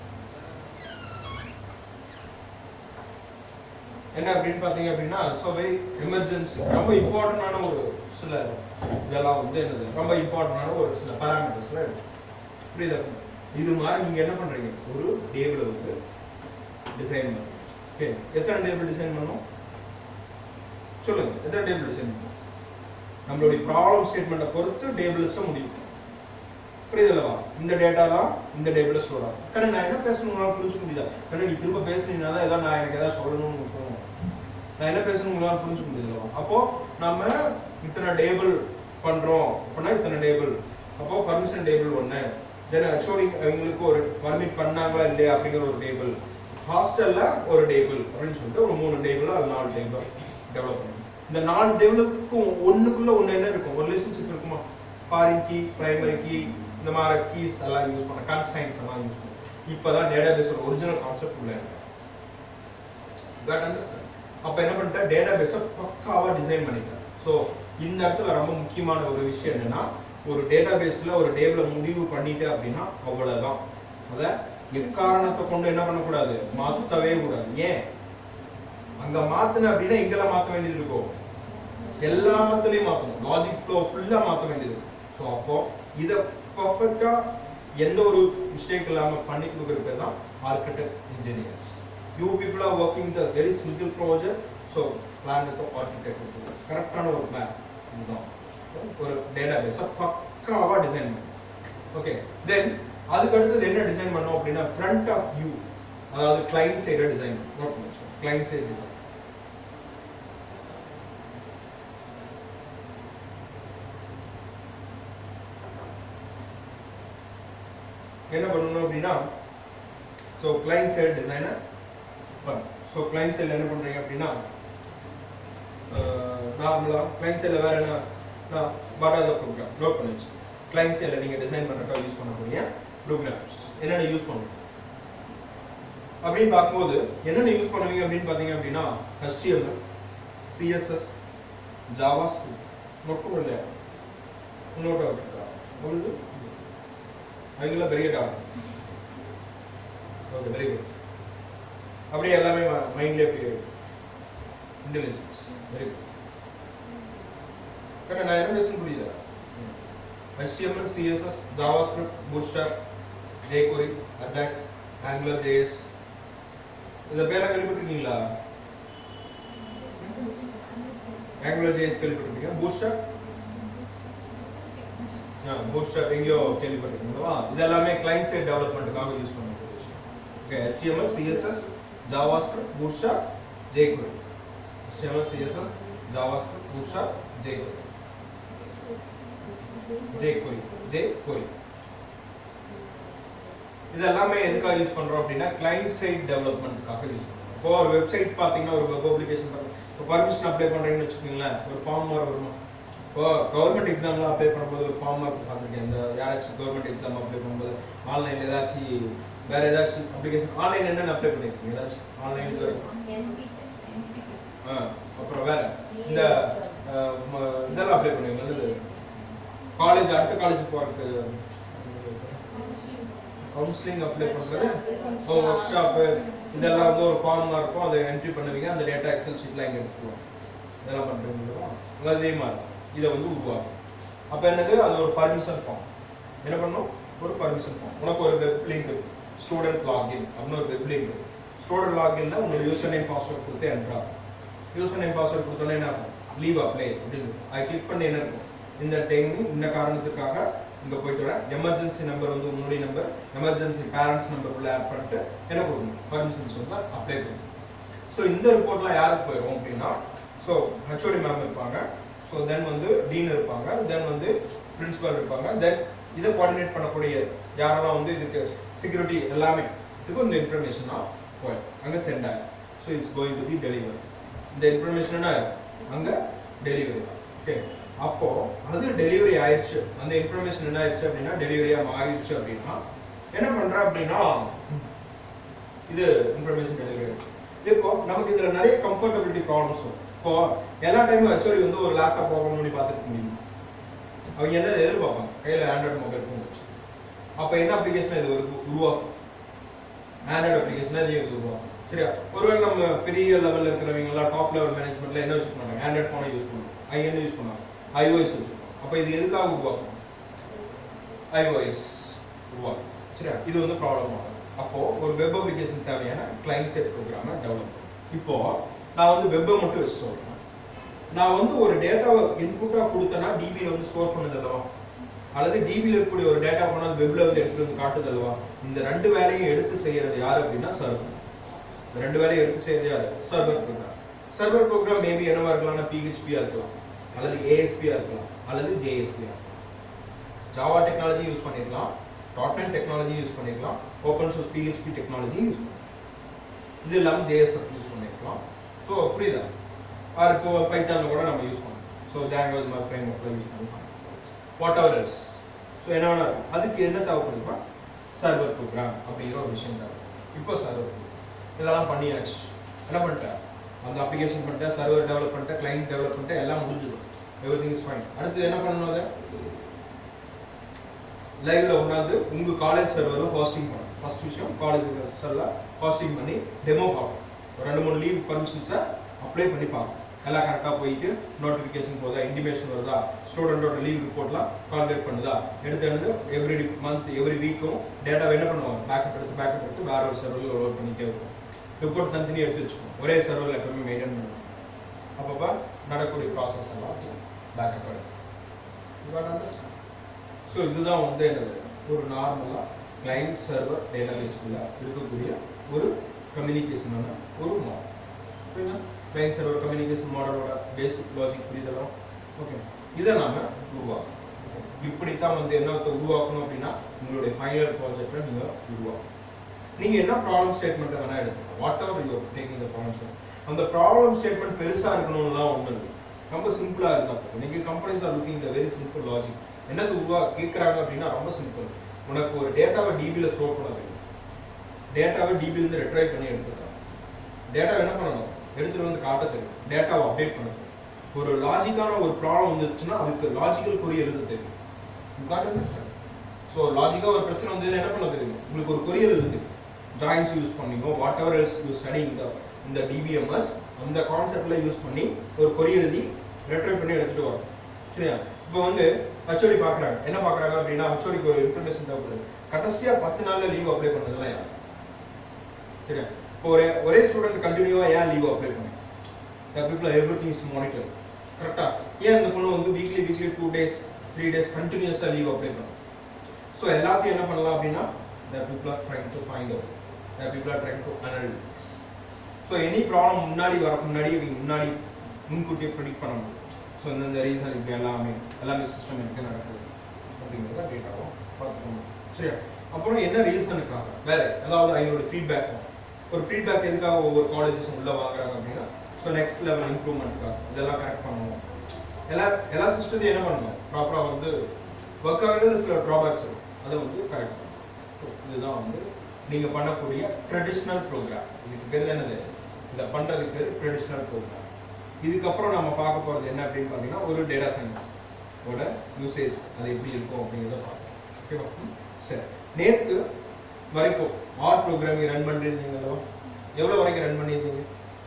என்ன அப்படின்னு பாத்தீங்க அப்படின்னா ஸோ வெரி எமர்ஜென்சி ரொம்ப இம்பார்ட்டன்டான ஒரு சில இதெல்லாம் வந்து என்னது ரொம்ப இம்பார்ட்டன்டான ஒரு சில பேராமீட்டர்ஸ்லாம் இருக்கு புரியுதா இது மாதிரி நீங்க என்ன பண்றீங்க ஒரு டேபிள வந்து டிசைன் பண்ணும் ஓகே எத்தனை டேபிள் டிசைன் பண்ணணும் சொல்லுங்க எத்தனை டேபிள் டிசைன் பண்ணணும் நம்மளுடைய ப்ராப்ளம் ஸ்டேட்மெண்ட்டை பொறுத்து டேபிள்ஸை முடியும் புரியுதுல்லவா இந்த டேட்டா தான் இந்த டேபிள்ல ஸ்டோர் ஆகும் கண்ணு நான் என்ன பேசணும் உங்களால புரிஞ்சுக்க முடியுதா கண்ணு நீ திரும்ப பேசுனீங்கன்னா தான் ஏதாவது நான் எனக்கு ஏதாவது சொல்லணும்னு தோணும் நான் என்ன பேசணும் உங்களால புரிஞ்சுக்க முடியுதுல்லவா அப்போ நம்ம இத்தனை டேபிள் பண்றோம் அப்படின்னா இத்தனை டேபிள் அப்போ பர்மிஷன் டேபிள் ஒண்ணு தென் ஹெச்ஓடி அவங்களுக்கு ஒரு பர்மிட் பண்ணாங்களா இல்லையா அப்படிங்கிற ஒரு டேபிள் ஹாஸ்டல்ல ஒரு டேபிள் அப்படின்னு சொல்லிட்டு ஒரு மூணு டேபிள் அது நாலு டேபிள் டெவலப் பண்ணணும் இந்த நாலு டேபிளுக்கும் ஒண்ணுக்குள்ள ஒண்ணு என்ன இருக்கும் ஒரு ரிலேஷன்ஷிப் இருக்குமா ஃபாரின் கீ பிரைமரி கீ இந்த மாதிரி கீஸ் எல்லாம் யூஸ் பண்ண கன்ஸ்டைன்ஸ் எல்லாம் யூஸ் பண்ண இப்பதான் டேட்டாபேஸோட ஒரிஜினல் கான்செப்ட் உள்ள இருக்கு பட் அண்டர்ஸ்டாண்ட் அப்ப என்ன பண்ணிட்டேன் டேட்டாபேஸை பக்காவா டிசைன் பண்ணிட்டேன் ஸோ இந்த இடத்துல ரொம்ப முக்கியமான ஒரு விஷயம் என்னன்னா ஒரு டேட்டாபேஸ்ல ஒரு டேபிள முடிவு பண்ணிட்டு அப்படின்னா அவ்வளவுதான் அத எக்காரணத்தை கொண்டு என்ன பண்ணக்கூடாது மாத்தவே கூடாது ஏன் அங்க மாத்துன அப்படின்னா இங்கெல்லாம் மாத்த வேண்டியது இருக்கும் எல்லாத்துலயும் மாத்தணும் லாஜிக் ஃப்ளோ ஃபுல்லா மாத்த வேண்டியது ஸோ அப்போ இத பர்ஃபெக்டா எந்த ஒரு மிஸ்டேக் இல்லாம பண்ணி கொடுக்குற பேர் தான் architect engineers you people are working the very simple project so plan with architect கரெக்டான ஒரு பிளான் இதுதான் ஒரு டேட்டா பேஸை பக்காவா டிசைன் பண்ணும் ஓகே தென் அதுக்கு அடுத்தது என்ன டிசைன் பண்ணோம் அப்படின்னா ஃப்ரண்ட் ஆஃப் வியூ அதாவது கிளைண்ட் சைட டிசைன் நோட் பண்ணி கிளைண்ட் சைடு டிசைன் என்ன பண்ணணும் அப்படின்னா ஸோ கிளைண்ட் சைடு டிசைனை பண்ணும் ஸோ கிளைண்ட் சைடில் என்ன பண்ணுறீங்க அப்படின்னா நார்மலாக கிளைண்ட் சைடில் வேற என்ன நான் what are the program note பண்ணி வச்சு கிளைண்ட் சைடில் நீங்கள் டிசைன் பண்ணுறக்கா யூஸ் பண்ணக்கூடிய ப்ரோக்ராம்ஸ் என்னென்ன யூஸ் பண்ணுங்க அப்படின்னு பார்க்கும்போது என்னென்ன யூஸ் பண்ணுவீங்க அப்படின்னு பார்த்தீங்க அப்படின்னா HTML CSS ஜாவா ஸ்கிரிப்ட் நோட்டும் இல்லையா நோட் இருக்கா உங்களுக்கு அவங்கள பெரிய டாக் ஓகே வெரி குட் அப்படியே எல்லாமே மைண்ட்லேயே அப்படியே இன்டெலிஜென்ஸ் வெரி குட் கரெக்டாக நான் என்ன பேசணும் புரியுதா HTML CSS JavaScript Bootstrap jQuery Ajax Angular JS இந்த பேரை கேள்விப்பட்டிருக்கீங்களா Angular JS கேள்விப்பட்டிருக்கீங்க Bootstrap பூட்ஸ்ட்ராப் எங்கேயோ கேள்விப்பட்டிருக்கீங்களா இது எல்லாமே கிளைண்ட் சைடு டெவலப்மெண்ட்டுக்காக யூஸ் பண்ணக்கூடிய விஷயம் okay HTML CSS JavaScript Bootstrap jQuery HTML CSS JavaScript Bootstrap jQuery jQuery jQuery இது எல்லாமே எதுக்காக யூஸ் பண்றோம் அப்படின்னா கிளைண்ட் சைட் டெவலப்மெண்ட்காக யூஸ் பண்றோம் இப்போ ஒரு வெப்சைட் பாத்தீங்கன்னா ஒரு வெப் அப்ளிகேஷன் இப்போ பர்மிஷன் அப்ளை பண்றீங்கன்னு வச்சுக்கோங்களேன் ஒரு ஃபார்ம் மாதிரி வருமா இப்போ கவர்மெண்ட் எக்ஸாம்லாம் அப்ளை பண்ணும்போது ஒரு ஃபார்ம் பார்த்துருக்கேன் இந்த யாராச்சும் கவர்மெண்ட் எக்ஸாம் அப்ளை பண்ணும்போது ஆன்லைன்ல ஏதாச்சும் வேற ஏதாச்சும் அப்ளிகேஷன் ஆன்லைன் என்னென்ன அப்ளை பண்ணிருக்கீங்க ஏதாச்சும் ஆன்லைன் அப்புறம் வேற இந்த அஹ், ம- இதெல்லாம் அப்ளை பண்ணுவீங்க என்னது காலேஜ் அடுத்த காலேஜ் போறதுக்கு கவுன்சிலிங் அப்ளை பண்றது ஒர்க் ஷாப் இதெல்லாம் வந்து ஒரு ஃபார்மா இருக்கும் அதை என்ட்ரி பண்ணுவீங்க அந்த டேட்டா எக்ஸல் ஷீட்ல இங்க எடுத்துக்குவோம் இதெல்லாம் பண்றீங்களா அதே மாதிரி இதை வந்து உருவாக்கும் அப்ப என்னது அது ஒரு பர்மிஷன் ஃபார்ம் என்ன பண்ணும் ஒரு பர்மிஷன் ஃபார்ம் உனக்கு ஒரு வெப் லிங்க் ஸ்டூடெண்ட் லாகின் அப்படின்னு ஒரு வெப் லிங்க் ஸ்டூடெண்ட் லாகின்ல உங்களோட யூசர் நேம் பாஸ்வேர்ட் கொடுத்து என்ட்ரா யூசர் நேம் பாஸ்வேர்ட் கொடுத்தோன்னே என்ன இருக்கும் லீவ் அப்ளை அப்படின்னு அது கிளிக் பண்ணி என்ன இருக்கும் இந்த டைம் இந்த காரணத்துக்காக இங்க போயிட்டு வர எமர்ஜென்சி நம்பர் வந்து உன்னுடைய நம்பர் எமர்ஜென்சி பேரண்ட்ஸ் நம்பர் உள்ள ஆட் பண்ணிட்டு என்ன கொடுக்கணும் பர்மிஷன்ஸ் வந்து அப்ளை பண்ணணும் ஸோ இந்த ரிப்போர்ட்லாம் யாருக்கு போயிடும் அப்படின்னா ஸோ ஹெச்ஓடி மேம் இருப்பாங்க ஸோ தென் வந்து டீன் இருப்பாங்க தென் வந்து பிரின்சிபல் இருப்பாங்க தென் இதை கோஆர்டினேட் பண்ணக்கூடிய யாரெல்லாம் வந்து இதுக்கு செக்யூரிட்டி எல்லாமே இதுக்கும் இந்த இன்ஃபர்மேஷனா போயிடும் அங்கே சென்ட் ஆகும் so it's going to the delivery இந்த இன்ஃபர்மேஷன் என்ன அங்க டெலிவரி ஓகே அப்போ அது டெலிவரி ஆயிடுச்சு அந்த இன்ஃபர்மேஷன் என்ன ஆயிடுச்சு அப்படின்னா டெலிவரியா மாறிடுச்சு அப்படின்னா என்ன பண்ற அப்படின்னா இது இன்ஃபர்மேஷன் டெலிவரி ஆயிடுச்சு இப்போ நமக்கு இதுல நிறைய கம்ஃபர்டபிலிட்டி ப்ராப்ளம்ஸ் வரும் இப்போ எல்லா டைமும் ஹெச்ஓடி வந்து ஒரு லேப்டாப் ஓபன் பண்ணி பார்த்துட்டு முடியும் அவங்க என்ன எதிர்பார்ப்பாங்க கையில ஆண்ட்ராய்டு மொபைல் ஃபோன் வச்சு அப்ப என்ன அப்ளிகேஷன் இது ஒரு உருவாக்கும் ஆண்ட்ராய்டு அப்ளிகேஷன் இது இது உருவாக்கும் சரியா ஒருவேளை நம்ம பெரிய லெவல்ல இருக்கிறவங்க எல்லாம் டாப் லெவல் மேனேஜ்மெண்ட்ல என்ன வச்சுக்க மாட்டாங்க ஆண்ட்ராய்டு போனை யூஸ் பண்ணுவாங்க ஐஎன் யூஸ் பண்ணுவாங்க ஐஓஎஸ் வச்சுருப்பாங்க அப்ப இது எதுக்காக உருவாக்கும் ஐஓஎஸ் உருவாக்கும் சரியா இது வந்து ப்ராப்ளம் ஆகும் அப்போ ஒரு வெப் அப்ளிகேஷன் தேவையான கிளைண்ட் சைட் ப்ரோக்ராமை டெவலப் இப்போ நான் வந்து வெப்பை மட்டும் வச்சு சொல்றேன் நான் வந்து ஒரு டேட்டாவை இன்புட்டா கொடுத்தேன்னா டிபியில் வந்து ஸ்டோர் பண்ணுது அல்லவா அல்லது டிபியில் இருக்கக்கூடிய ஒரு டேட்டா போனால் வெப்ல வந்து எடுத்து வந்து காட்டுது அல்லவா இந்த ரெண்டு வேலையும் எடுத்து செய்யறது யார் அப்படின்னா சர்வர் இந்த ரெண்டு வேலையும் எடுத்து செய்யறது யாரு server program server program maybe என்னவா இருக்கலாம்னா பிஹெச்பியா இருக்கலாம் அல்லது ஏஎஸ்பியா இருக்கலாம் அல்லது ஜேஎஸ்பியா ஜாவா டெக்னாலஜி யூஸ் பண்ணிருக்கலாம் டாட்நெட் டெக்னாலஜி யூஸ் பண்ணிருக்கலாம் open source PHP technology use பண்ணிருக்கலாம் இது இல்லாமல் ஜேஎஸ்எஃப் யூஸ் பண்ணிருக்கலாம் ஸோ புரியுதா ஆர் இப்போ பைத்தானில் கூட நம்ம யூஸ் பண்ணலாம் ஸோ ஜாங்கோ இது மாதிரி ஃப்ரேம் ஒர்க்கில் யூஸ் பண்ணலாம் வாட் எவர் எல்ஸ் ஸோ என்ன வேணா இருக்கும். அதுக்கு என்ன தேவைப்படுதுப்பா சர்வர் ப்ரோக்ராம் அப்படிங்கிற ஒரு விஷயம் தேவை இப்போ சர்வர் இதெல்லாம் பண்ணியாச்சு என்ன பண்ணிட்டேன் அந்த அப்ளிகேஷன் பண்ணிட்டேன் சர்வர் டெவலப் பண்ணிட்டேன் கிளைண்ட் டெவலப் பண்ணிட்டேன் எல்லாம் முடிஞ்சிடும் எவ்ரி திங் இஸ் ஃபைன் அடுத்து என்ன பண்ணணும் அதை லைவ்ல உட்காந்து உங்க காலேஜ் சர்வரில் ஹோஸ்டிங் பண்ணணும் ஃபர்ஸ்ட் விஷயம் காலேஜ் சர்வரில் ஹோஸ்டிங் பண்ணி டெமோ பார்ப்போம் ஒரு ரெண்டு மூணு லீவ் பர்மிஷன்ஸை அப்ளை பண்ணி பார்ப்போம் எல்லாம் கரெக்டாக போயிட்டு நோட்டிஃபிகேஷன் போதா இன்டிமேஷன் வருதா ஸ்டூடெண்டோட லீவ் ரிப்போர்ட்லாம் கால்குலேட் பண்ணுதா எடுத்து எடுத்து எவ்ரி மந்த் எவ்ரி வீக்கும் டேட்டாவை என்ன பண்ணுவாங்க பேக்கப் எடுத்து பேக்கப் எடுத்து வேற ஒரு சர்வரில் லோட் பண்ணிட்டே இருக்கும் ரிப்போர்ட் தனித்தனி எடுத்து வச்சுக்கணும் ஒரே சர்வரில் எப்பவுமே மெயின்டைன் பண்ணணும் அப்பப்போ நடக்கக்கூடிய ப்ராசஸ் எல்லாம் பேக்கப் எடுத்து ஸோ இதுதான் வந்து என்னது ஒரு நார்மலாக கிளைண்ட் சர்வர் டேட்டாபேஸ்க்குள்ள இருக்கக்கூடிய ஒரு கம்யூனிகேஷனான ஒரு மாடல் புரியுதா கிளைண்ட் சர்வர் கம்யூனிகேஷன் மாடலோட பேசிக் லாஜிக் புரியுதெல்லாம் ஓகே இதை நாம உருவாக்கணும் இப்படித்தான் வந்து என்னத்தை உருவாக்கணும் அப்படின்னா உங்களுடைய ஃபைனல் ப்ராஜெக்டை நீங்க உருவாக்கணும் நீங்க என்ன ப்ராப்ளம் ஸ்டேட்மெண்ட் வேணா எடுத்துக்கலாம் whatever you taking the problem statement அந்த ப்ராப்ளம் ஸ்டேட்மெண்ட் பெருசா இருக்கணும்லாம் ஒண்ணு இல்லை ரொம்ப சிம்பிளா இருந்தா போதும் இன்னைக்கு companies are looking the very simple logic என்னது உருவா கேட்கறாங்க அப்படின்னா ரொம்ப சிம்பிள் உனக்கு ஒரு டேட்டாவை டிபியில் ஸ்டோர் பண்ண தெரியும் டேட்டாவை டிபில இருந்து ரெட்ரைவ் பண்ணி எடுத்துக்கலாம் டேட்டாவை என்ன பண்ணணும் எடுத்துட்டு வந்து காட்ட தெரியும் டேட்டாவை அப்டேட் பண்ண தெரியும் ஒரு லாஜிக்கான ஒரு ப்ராப்ளம் வந்துச்சுன்னா அதுக்கு லாஜிக்கல் குறி எழுத தெரியும் யூ காட் அண்டர்ஸ்டாண்ட் ஸோ லாஜிக்காக ஒரு பிரச்சனை வந்து என்ன பண்ண தெரியும் உங்களுக்கு ஒரு கொரி எழுத தெரியும் ஜாயின்ஸ் யூஸ் பண்ணிங்கோ whatever else you study இந்த இந்த டிபிஎம்எஸ் அந்த கான்செப்ட்ல யூஸ் பண்ணி ஒரு கொரி எழுதி ரெட்ரைவ் பண்ணி எடுத்துட்டு வரோம் சரியா இப்போ வந்து ஹச்ஓடி பாக்குறாங்க என்ன பாக்குறாங்க அப்படின்னா ஹச்ஓடிக்கு ஒரு இன்ஃபர்மேஷன் தேவைப்படுது கடைசியா பத்து நாள்ல லீவ் அப்ளை பண்ணதெல்லாம் யார் சரியா இப்போ ஒரே ஒரே ஸ்டூடெண்ட் கண்டினியூவா ஏன் லீவ் அப்ளை பண்ணி people everything is monitor கரெக்டா ஏன் அந்த பொண்ணு வந்து weekly weekly two days three days கண்டினியூஸா லீவ் அப்ளை பண்ணும் ஸோ எல்லாத்தையும் என்ன பண்ணலாம் அப்படின்னா the people are trying to find out the people are trying to analytics so any problem முன்னாடி வரக்கு முன்னாடி இவங்க முன்னாடி முன்கூட்டியே ப்ரிடிக்ட் பண்ண முடியும் ஸோ இந்த ரீசன் இப்படி எல்லாமே எல்லாமே சிஸ்டம் எனக்கு நடக்குது அப்படிங்கிறத டேட்டாவும் பார்த்துக்கணும் சரியா அப்புறம் என்ன ரீசனுக்காக வேற அதாவது அவங்களோட ஃபீட்பேக் ஒரு ஃபீட்பேக் எதுக்காக ஒவ்வொரு காலேஜஸ் உள்ள வாங்குறாங்க அப்படின்னா ஸோ நெக்ஸ்ட் லெவல் இம்ப்ரூவ்மெண்ட்டுக்காக இதெல்லாம் கரெக்ட் பண்ணணும் எல்லா எல்லா சிஸ்டத்தையும் என்ன பண்ணணும் ப்ராப்பராக வந்து ஒர்க் ஆகுறது சில ட்ராபேக்ஸ் இருக்கும் அதை வந்து கரெக்ட் பண்ணணும் So, இதுதான் வந்து நீங்க பண்ணக்கூடிய ட்ரெடிஷ்னல் ப்ரோக்ராம் இதுக்கு பேர் என்னது இதை பண்றதுக்கு பேர் ட்ரெடிஷ்னல் ப்ரோக்ராம் இதுக்கப்புறம் நம்ம பார்க்க போறது என்ன அப்படின்னு பார்த்தீங்கன்னா ஒரு டேட்டா சயின்ஸ் ஓட யூசேஜ் அது எப்படி இருக்கும் அப்படிங்கிறத பார்ப்போம் ஓகேவா ம், சரி நேற்று வரைக்கும் ஆர் ப்ரோக்ராமிங் ரன் பண்ணிருந்தீங்களோ எவ்வளவு வரைக்கும் ரன் பண்ணியிருந்தீங்க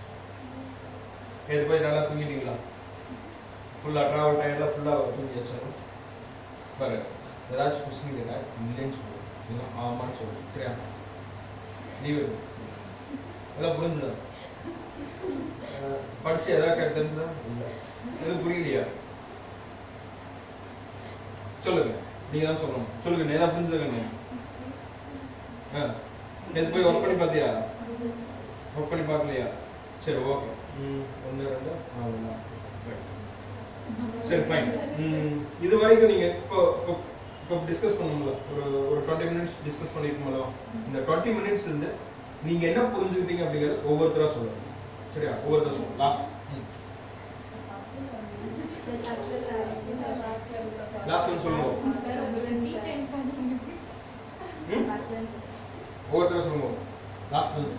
நேற்று போய் நல்லா தூங்கிட்டீங்களா ஃபுல்லாக ட்ராவல் டயர்ல ஃபுல்லாக தூங்கி வச்சாலும் பாரு ஏதாச்சும் கொஸ்டின் கேட்டா இல்லைன்னு சொல்லு இல்லை ஆமான்னு சொல்லு சரியா லீவு எல்லாம் புரிஞ்சுதா அஹ் படிச்சு ஏதாவது கேட்டு தெரிஞ்சுதா இல்லை எதுவும் புரியலையா சொல்லுங்க நீங்க தான் சொல்லணும் சொல்லுங்க நேதா புரிஞ்சுதுங்க ஆ நேற்று போய் ஒர்க் பண்ணி பார்த்தியா ஒர்க் பண்ணி பார்க்கலையா சரி ஓகே ம் ஒன்று ரெண்டு நாலு நாலு Right. சரி ஃபைன் இது வரைக்கும் நீங்க இப்போ இப்போ இப்போ டிஸ்கஸ் பண்ணோம்ல ஒரு ஒரு டுவெண்ட்டி மினிட்ஸ் டிஸ்கஸ் பண்ணிருக்கோம்ல இந்த டுவெண்ட்டி மினிட்ஸ் இருந்து நீங்க என்ன புரிஞ்சுக்கிட்டீங்க அப்படிங்கறது ஒவ்வொருத்தரா சொல்லுங்க சரியா ஒவ்வொருத்தரா சொல்லுங்க லாஸ்ட் லாஸ்ட் ஒன் சொல்லுங்க ம் ஒவ்வொருத்தரா சொல்லுங்க லாஸ்ட் ஒன்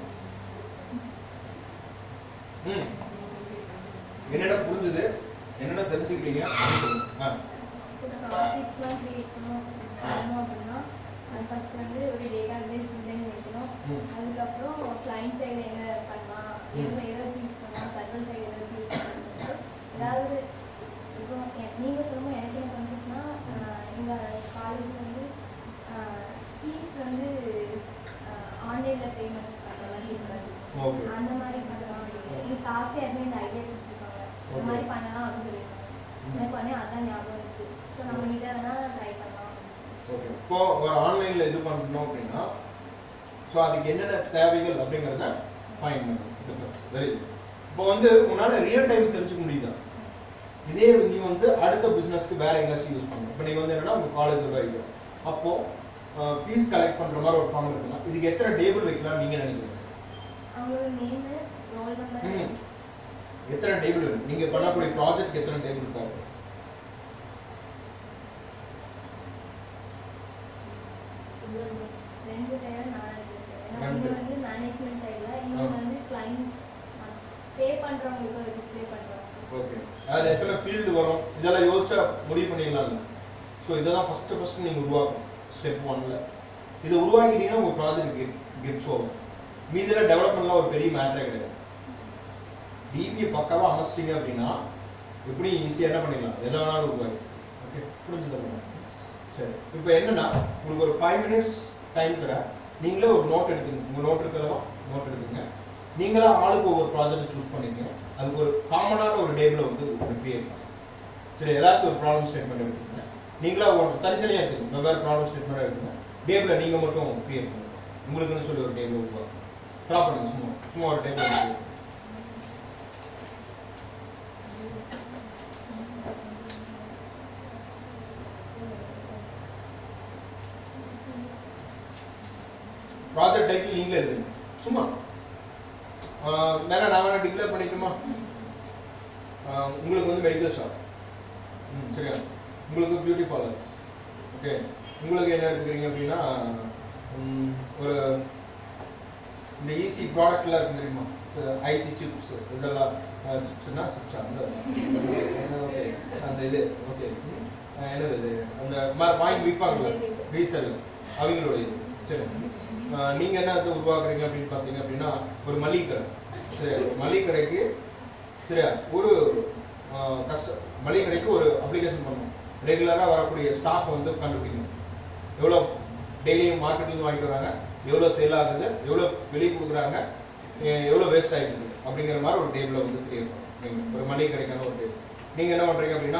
ம் என்னென்ன புரிஞ்சுது என்னென்ன தெரிஞ்சுக்கிட்டீங்க அப்படின்னு சொல்லுங்க. ஆ ப்ராஜெக்ட்ஸ்லாம் கிரியேட் பண்ணோம் பண்ணோம் அப்படின்னா அது ஃபர்ஸ்ட் வந்து ஒரு டேட்டா பேஸ் டிசைன் வைக்கணும் ம். அதுக்கப்புறம் கிளைண்ட் சைடு என்ன பண்ணலாம் எந்த எதை சூஸ் பண்ணலாம் சர்வர் சைடு எதை சூஸ் பண்ணலாம் ஏதாவது இப்போ எ- நீங்க சொல்லும்போது எனக்கு என்ன கான்செப்ட்னா எங்க காலேஜ்ல வந்து ஃபீஸ் வந்து காசு யாருமே இந்த ஐடியா கொடுத்துருக்காங்க இந்த Okay. மாதிரி பண்ணலாம் அப்படின்னு சொல்லியிருக்காங்க ம். எனக்கு உடனே அதான் ஞாபகம் வந்துச்சு ஸோ நம்ம கிட்ட வேணா ட்ரை பண்ணலாம் ஓகே இப்போ ஒரு ஆன்லைன்ல இது பண்ணணும் அப்படின்னா ஸோ அதுக்கு என்னென்ன தேவைகள் அப்படிங்கிறத ஃபைன் பண்ணணும் வெரி இப்போ வந்து உன்னால ரியல் டைம் தெரிஞ்சுக்க முடியுதா இதே நீ வந்து அடுத்த பிசினஸ்க்கு வேற எங்கேயாச்சும் யூஸ் பண்ணணும் இப்போ நீங்க வந்து என்னன்னா உங்க காலேஜ் வரைக்கும் அப்போ ஃபீஸ் கலெக்ட் பண்ற மாதிரி ஒரு ஃபார்ம் இருக்குன்னா இதுக்கு எத்தனை டேபிள் வைக்கலாம் நீங்க நினைக்கிறீங்க அவங்களோட நேமு ரோல் ம். நம்பர் எத்தனை டேபிள் வேணும் நீங்க பண்ணக்கூடிய ப்ராஜெக்ட் எத்தனை டேபிள் தேவை ரெண்டு தேவை நாலு தேவை ஏன்னா ரெண்டு. இது வந்து மேனேஜ்மெண்ட் சைடில் இன்னொன்று ஆ. வந்து கிளைண்ட் பே பண்ணுறவங்களுக்கு டிஸ்பிளே பண்ணுறவங்க ஓகே அதுல எத்தனை ஃபீல்டு வரும் இதெல்லாம் யோசிச்சா முடிவு பண்ணிடலாம்ல ஸோ இதை தான் ஃபர்ஸ்ட் ஃபர்ஸ்ட் நீங்க உருவாக்கணும் ஸ்டெப் ஒன்ல இதை உருவாக்கிட்டீங்கன்னா உங்க ப்ராஜெக்ட் கெட் கெட்ஸ் ஓவர் மீதில டெவலப்மெண்ட்லாம் ஒரு பெரிய மேட்டரே கிடையாது டிபியை பக்காவா அமைச்சிட்டீங்க அப்படின்னா எப்படி ஈஸியாக என்ன பண்ணிடலாம் எதை வேணாலும் உருவாக்கி ஓகே புரிஞ்சுதா சரி இப்போ என்னன்னா உங்களுக்கு ஒரு ஃபைவ் மினிட்ஸ் டைம் தரேன் நீங்களே ஒரு நோட் எடுத்துங்க உங்க நோட் இருக்கிறதா நோட் எடுத்துங்க நீங்களா ஆளுக்கு ஒவ்வொரு ப்ராஜெக்ட் சூஸ் பண்ணிக்கங்க அதுக்கு ஒரு காமனான ஒரு டேபிள வந்து கிரியேட் பண்ணுங்க சரி ஏதாச்சும் ஒரு ப்ராப்ளம் ஸ்டேட்மெண்ட் எடுத்துக்கங்க நீங்களா ஒரு தனித்தனியா எடுத்துக்கங்க வெவ்வேறு ப்ராப்ளம் ஸ்டேட்மெண்ட் எடுத்துங்க டேபிள நீங்க மட்டும் கிரியேட் பண்ணுங்க உங்களுக்குன்னு சொல்லி ஒரு டேபிள் உருவாக்கும் ட்ரா பண்ணுங்க சும்மா சும்மா ஒரு டேபிள் ப்ராஜெக்ட் டைட்டில் நீங்களே எழுதுங்க சும்மா ஆஹ் வேணா நான் வேணா டிக்ளேர் பண்ணிட்டுமா ஆஹ் உங்களுக்கு வந்து மெடிக்கல் ஷாப் ம் சரியா உங்களுக்கு பியூட்டி பார்லர் ஓகே உங்களுக்கு என்ன எடுத்துக்கிறீங்க அப்படின்னா ம், ஒரு இந்த ஈஸி ப்ராடக்ட்லாம் இருக்கு தெரியுமா ஐசி சிப்ஸ் இதெல்லாம் சிப்ஸ்னா சிப்ஸ் அந்த ஓகே அந்த இது ஓகே என்னது இது அந்த மாதிரி வாங்கி விற்பாங்கல்ல ரீசெல் அவங்களோட இது சரி அஹ் நீங்க என்ன வந்து உருவாக்குறீங்க அப்படின்னு பார்த்தீங்க அப்படின்னா ஒரு மளிகை கடை சரி மளிகை கடைக்கு சரியா ஒரு அஹ், கஷ்ட மளிகை கடைக்கு ஒரு அப்ளிகேஷன் பண்ணணும் ரெகுலராக வரக்கூடிய ஸ்டாக் வந்து கண்டுபிடிக்கணும் எவ்வளோ டெய்லியும் மார்க்கெட்லேருந்து வாங்கிட்டு வராங்க எவ்வளோ சேல் ஆகுது எவ்வளோ வெளியே கொடுக்குறாங்க எ- எவ்வளோ வேஸ்ட் ஆகிடுது அப்படிங்கிற மாதிரி ஒரு டேபிளை வந்து கிரியேட் பண்ணணும் நீங்கள் ஒரு மளிகை கடைக்கான ஒரு டேபிள் நீங்கள் என்ன பண்ணுறீங்க அப்படின்னா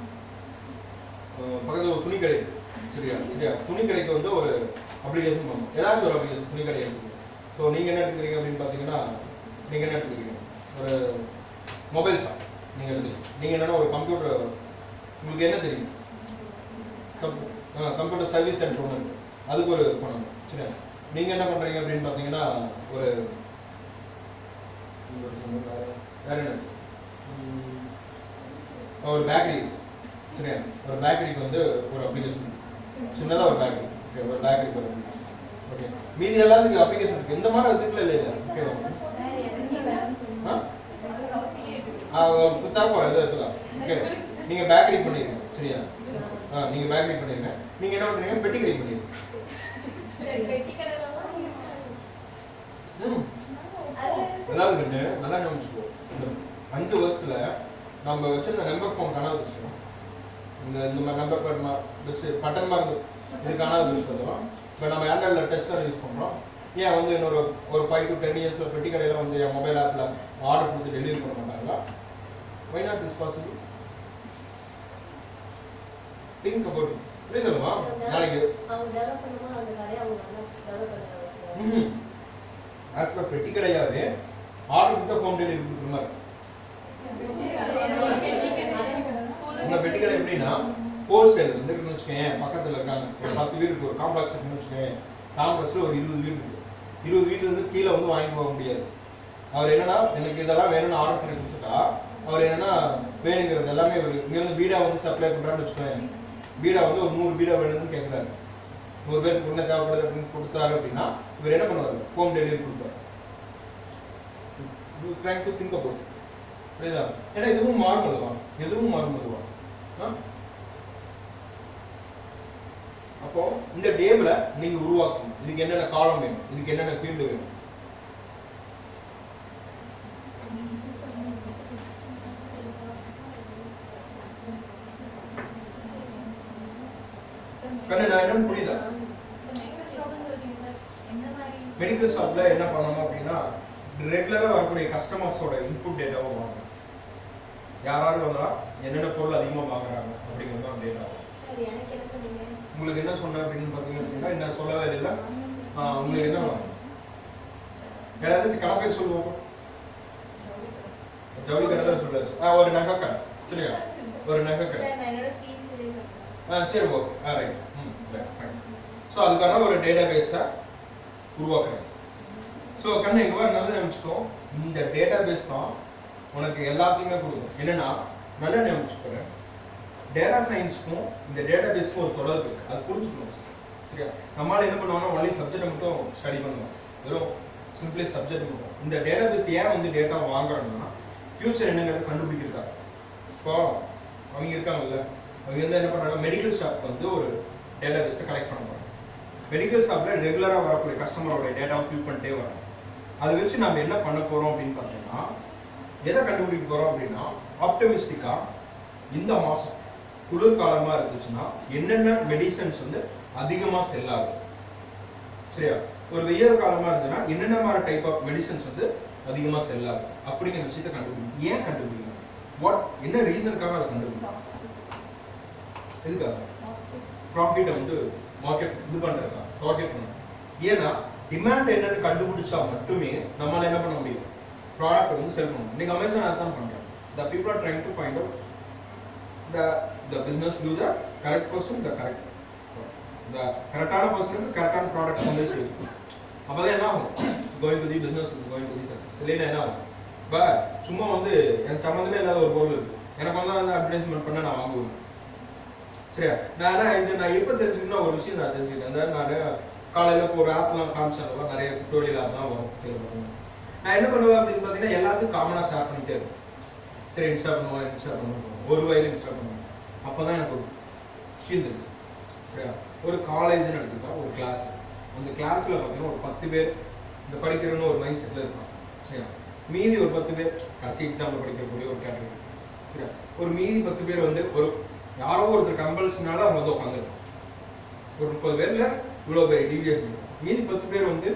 அஹ் பக்கத்துல ஒரு துணி கடை இருக்கு. சரியா சரியா துணி கடைக்கு வந்து ஒரு அப்ளிகேஷன் பண்ணணும் ஏதாச்சும் ஒரு அப்ளிகேஷன் துணி கடை இருக்கு ஸோ நீங்க என்ன எடுத்துக்கிறீங்க அப்படின்னு பார்த்தீங்கன்னா நீங்க என்ன எடுத்துக்கிறீங்க ஒரு மொபைல் ஷாப் நீங்க எடுத்துக்கிறீங்க நீங்க என்னன்னா ஒரு கம்ப்யூட்டர் உங்களுக்கு என்ன தெரியும் கம்ப்யூட்டர் சர்வீஸ் சென்டர் ஒன்று இருக்கு அதுக்கு ஒரு பண்ணணும் சரியா நீங்க என்ன பண்றீங்க அப்படின்னு பார்த்தீங்கன்னா ஒரு வேற என்ன இருக்கு? உம், ஒரு பேக்கரி சரியா ஒரு பேக்கரிக்கு வந்து ஒரு அப்ளிகேஷன் சின்னதா ஒரு பேக்கரி ஓகே ஒரு பேக்கரிக்கு ஒரு அப்ளிகேஷன் ஓகே மீதி எல்லாத்துக்கும் அப்ளிகேஷன் இருக்கு இந்த மாதிரி இதுக்குள்ள இல்லையா ஓகே வேற எதுவுமே வேணும்னு ஆ சொல்லுங்க தரப்போம் எது இருக்கலாம் ஓகே நீங்க பேக்கரி பண்ணிருங்க சரியா ஆ நீங்க பேக்கரி பண்ணிருங்க நீங்க என்ன பண்றீங்க பெட்டி கடை பண்ணிருங்க சரி பெட்டி கடையிலலாம் ம் அது அதாவது கண்ணு நல்லா கவனிச்சுக்கோ இந்த அஞ்சு வருஷத்துல நம்ம வச்சிருந்த நம்பர் ஃபோன் காணாத வச்சிருக்கோம் இந்த இந்த மாதிரி நம்பர் பேட் வச்சு பட்டன் மாதிரி இது காணாத யூஸ் பண்ணுறோம் இப்போ நம்ம ஆண்ட்ராய்டில் டச் தான் யூஸ் பண்ணுறோம் ஏன் வந்து இன்னொரு ஒரு ஃபைவ் டு டென் இயர்ஸ்ல பெட்டி கடையில் வந்து என் மொபைல் ஆப்பில் ஆர்டர் கொடுத்து டெலிவரி பண்ண மாட்டாங்களா why not this possible think about புரியுதுல்லமா நாளைக்கு அவங்க டெவலப் பண்ணும்போது அந்த கடையை அவங்க நல்லா டெவலப் பண்ணுறாங்க ம் ஆஸ் பர் பெட்டி கடையாவே ஆர்டர் கொடுத்தா ஹோம் டெலிவரி கொடுக்குற மாதிரி உங்க பெட்டி கடை எப்படின்னா ஹோல்சேல் வந்து இருக்குன்னு வச்சுக்கோங்க பக்கத்துல இருக்காங்க ஒரு பத்து வீடு இருக்கு ஒரு காம்ப்ளெக்ஸ் இருக்குன்னு வச்சுக்கோங்க காம்ப்ளெக்ஸ்ல ஒரு இருபது வீடு இருக்கு இருபது வீட்டுல இருந்து கீழே வந்து வாங்கி போக முடியாது அவர் என்னன்னா எனக்கு இதெல்லாம் வேணும்னு ஆர்டர் பண்ணி கொடுத்துட்டா அவர் என்னன்னா வேணுங்கிறது எல்லாமே இவர் இங்க இருந்து பீடா வந்து சப்ளை பண்றான்னு வச்சுக்கோங்க பீடா வந்து ஒரு நூறு பீடா வேணும்னு கேட்குறாரு நூறு பேருக்கு உடனே தேவைப்படுது அப்படின்னு கொடுத்தாரு அப்படின்னா இவர் என்ன பண்ணுவாரு ஹோம் டெலிவரி கொடுப்பாரு ட்ரைங் டு திங்க் அபவுட் புரியுதா ஏன்னா இதுவும் மாறும் அதுவா எதுவும் மாறும் அதுவா ஆ? அப்போ இந்த டேபிள நீங்க உருவாக்கணும் இதுக்கு என்னென்ன காலம் வேணும் இதுக்கு என்னென்ன ஃபீல்டு வேணும் கண்ணு நான் என்னன்னு புரியுதா மெடிக்கல் ஷாப்னு சொல்றீங்க சார் எந்த மாதிரி மெடிக்கல் ஷாப்ல என்ன பண்ணணும் அப்படின்னா ரெகுலரா வரக்கூடிய கஸ்டமர்ஸோட இன்புட் டேட்டாவை வாங்க யாராரு வந்தா என்னென்ன பொருள் அதிகமா வாங்குறாங்க அப்படிங்கிறது தான் டேட்டா அது எனக்கு என்ன பண்ணீங்க உங்களுக்கு என்ன சொன்னேன் அப்படின்னு பாத்தீங்க அப்படின்னா என்ன சொல்லவே இல்லை ஆஹ் உங்களுக்கு என்ன வேணும்? வேற ஏதாச்சும் கடை பேர் சொல்லுவோம் ஜவுளி கடை தான் சொல்லாச்சு ஆ ஒரு நகை கடை சரியா ஒரு நகை கடை சார் நான் என்னோட ஃபீஸ் இதே ஆ சரி ஓகே ஆ ரைட் ம் ஸோ அதுக்கான ஒரு டேட்டா பேஸை உருவாக்குறேன் ஸோ கண்ணு இங்கே வர நல்லா நினச்சிக்கோ இந்த டேட்டா பேஸ் தான் உனக்கு எல்லாத்தையுமே கொடுக்கும் என்னன்னா நல்லா நினைச்சுக்கிறேன் டேட்டா சயின்ஸ்க்கும் இந்த டேட்டா பேஸ்க்கும் ஒரு தொடர்பு இருக்கு அது புரிஞ்சுக்கணும் first. சரியா நம்மளால என்ன பண்ணுவாங்கன்னா ஒன்லி சப்ஜெக்ட் மட்டும் ஸ்டடி பண்ணுவோம் வெறும் சிம்பிளி சப்ஜெக்ட் மட்டும் இந்த டேட்டா பேஸ் ஏன் வந்து டேட்டா வாங்குறாங்கன்னா ஃபியூச்சர் என்னங்கிறத கண்டுபிடிக்கிறாங்க இப்போ அவங்க இருக்காங்கல்ல அவங்க வந்து என்ன பண்றாங்க மெடிக்கல் ஷாப் வந்து ஒரு டேட்டா பேஸை கலெக்ட் பண்ண போறாங்க மெடிக்கல் ஷாப்ல ரெகுலரா வரக்கூடிய கஸ்டமரோட டேட்டாவை ஃபில் பண்ணிட்டே வராங்க அதை வச்சு நம்ம என்ன பண்ண போறோம் அப்படின்னு பார்த்தீங்கன்னா எதை கண்டுபிடிக்க போறோம் அப்படின்னா ஆப்டமிஸ்டிக்கா இந்த மாசம் குளிர்காலமா இருந்துச்சுன்னா என்னென்ன மெடிசன்ஸ் வந்து அதிகமா செல் ஆகும் சரியா ஒரு வெயில் காலமா இருந்ததுன்னா என்னென்ன மாதிரி டைப் ஆஃப் மெடிசன்ஸ் வந்து அதிகமா செல் ஆகும் அப்படிங்கிற விஷயத்தை கண்டுபிடிக்கணும் ஏன் கண்டுபிடிக்கணும் வாட் என்ன ரீசனுக்காக அதை கண்டுபிடிக்கணும் எதுக்காக ப்ராஃபிட்டை வந்து மார்க்கெட் இது பண்றதுக்கா டார்கெட் பண்ணணும் ஏன்னா டிமாண்ட் என்னன்னு கண்டுபிடிச்சா மட்டுமே நம்மளால என்ன பண்ண முடியும் ப்ராடக்ட் வந்து செல் பண்ணணும் நீங்க அமேசான் அதான் பண்றோம் the people are trying to find out the the business view the correct person the correct the கரெக்டான பர்சனுக்கு கரெக்டான ப்ராடக்ட் வந்து செய்யும் அப்பதான் என்ன ஆகும் going to the business going to the success இல்லைன்னா என்ன ஆகும் பட் சும்மா வந்து எனக்கு சம்மந்தமே இல்லாத ஒரு பொருள் இருக்கு எனக்கு வந்து அந்த அட்வர்டைஸ்மெண்ட் பண்ண நான் வாங்குவேன் சரியா நான் ஆனா இது நான் எப்ப தெரிஞ்சுக்கணும் ஒரு விஷயம் நான் தெரிஞ்சுக்கிட்டேன் அந்த நான் காலையில இப்போ ஒரு ஆப்லாம் காமிச்சாங்க நிறைய டுட்டோரியல் ஆப்லாம் வரும் கேள்வி நான் என்ன பண்ணுவேன் அப்படின்னு பார்த்தீங்கன்னா எல்லாத்துக்கும் காமனா ஷேர் பண்ணிட்டே இருப்பேன் சரி இன்ஸ்டா பண்ணுவோம் இன்ஸ்டா பண்ணுவோம் ஒரு வயல இன்ஸ்டா பண்ணுவோம் அப்பதான் எனக்கு ஒரு விஷயம் தெரிஞ்சு சரியா ஒரு காலேஜ்னு எடுத்துக்கிட்டா ஒரு கிளாஸ் அந்த கிளாஸ்ல பார்த்தீங்கன்னா ஒரு பத்து பேர் இந்த படிக்கிறன்னு ஒரு மைண்ட் செட்ல இருப்பான் சரியா மீதி ஒரு பத்து பேர் கடைசி எக்ஸாம்ல படிக்கக்கூடிய ஒரு கேட்டகரி சரியா ஒரு மீதி பத்து பேர் வந்து ஒரு யாரோ ஒருத்தர் கம்பல்ஸ்னால அவங்க வந்து உட்காந்துருப்பாங்க ஒரு முப்பது பேர்ல இவ்வளவு பேர் டிவியேஷன் மீதி பத்து பேர் வந்து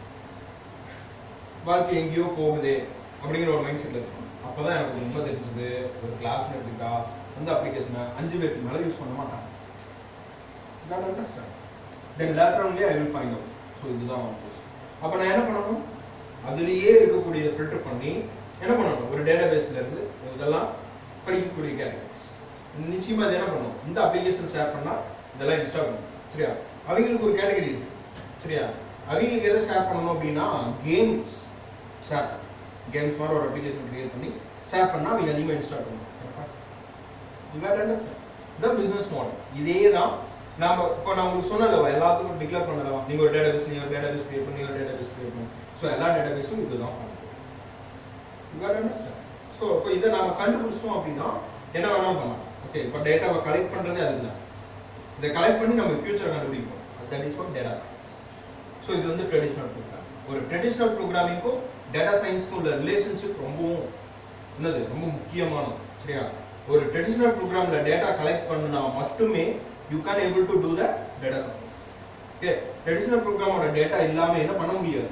வாழ்க்கை எங்கேயோ போகுது அப்படிங்கிற ஒரு மைண்ட் செட்ல இருக்கும் அப்பதான் எனக்கு ரொம்ப தெரிஞ்சது ஒரு கிளாஸ் எடுத்துக்கிட்டா அந்த அப்ளிகேஷனை அஞ்சு பேருக்கு மேல யூஸ் பண்ண மாட்டாங்க that understand then later only i will find out so இதுதான் அப்ப நான் என்ன பண்ணணும் அதுலயே இருக்கக்கூடிய ஃபில்டர் பண்ணி என்ன பண்ணணும் ஒரு டேட்டாபேஸ்ல இருந்து இதெல்லாம் படிக்கக்கூடிய கேட்டகரிஸ் நிச்சயமா இது என்ன பண்ணணும் இந்த அப்ளிகேஷன் ஷேர் பண்ணா இதெல்லாம் இன்ஸ்டால் பண்ணணும் சரியா அவங்களுக்கு ஒரு கேட்டகரி இருக்கு சரியா அவங்களுக்கு எதை ஷேர் பண்ணணும் அப்படின்னா கேம்ஸ் ஷேர் கேம்ஸ் மாதிரி ஒரு அப்ளிகேஷன் கிரியேட் பண்ணி ஷேர் பண்ணா அவங்க அதிகமாக இன்ஸ்டால் பண்ணணும் you get understand the business model இதே தான் நாம இப்போ நான் உங்களுக்கு சொன்னல எல்லாத்துக்கும் டிக்ளேர் பண்ணலாம் நீங்க ஒரு டேட்டாபேஸ் நீங்க ஒரு டேட்டாபேஸ் கிரியேட் பண்ணி ஒரு டேட்டாபேஸ் கிரியேட் பண்ணி ஸோ எல்லா டேட்டாபேஸும் இதுதான் பண்ணும் யூ கேட் அண்டர்ஸ்டாண்ட் ஸோ இப்போ இதை நாம கண்டுபிடிச்சோம் அப்படின்னா என்ன வேணாலும் பண்ணலாம் ஓகே இப்போ டேட்டாவை கலெக்ட் பண்றதே அதுதான் இதை கலெக்ட் பண்ணி நம்ம ஃபியூச்சரை கண்டுபிடிப்போம் that is for data science so இது வந்து ட்ரெடிஷ்னல் ப்ரோக்ராம் ஒரு ட்ரெடிஷ்னல் ப்ரோக்ராமிங்க்கும் டேட்டா சயின்ஸ்க்கும் உள்ள ரிலேஷன்ஷிப் ரொம்பவும் என்னது ரொம்ப முக்கியமானது சரியா ஒரு ட்ரெடிஷ்னல் ப்ரோக்ராம்ல டேட்டா கலெக்ட் பண்ணா மட்டுமே you can able to do the data science okay traditional ப்ரோக்ராமோட டேட்டா இல்லாம என்ன பண்ண முடியாது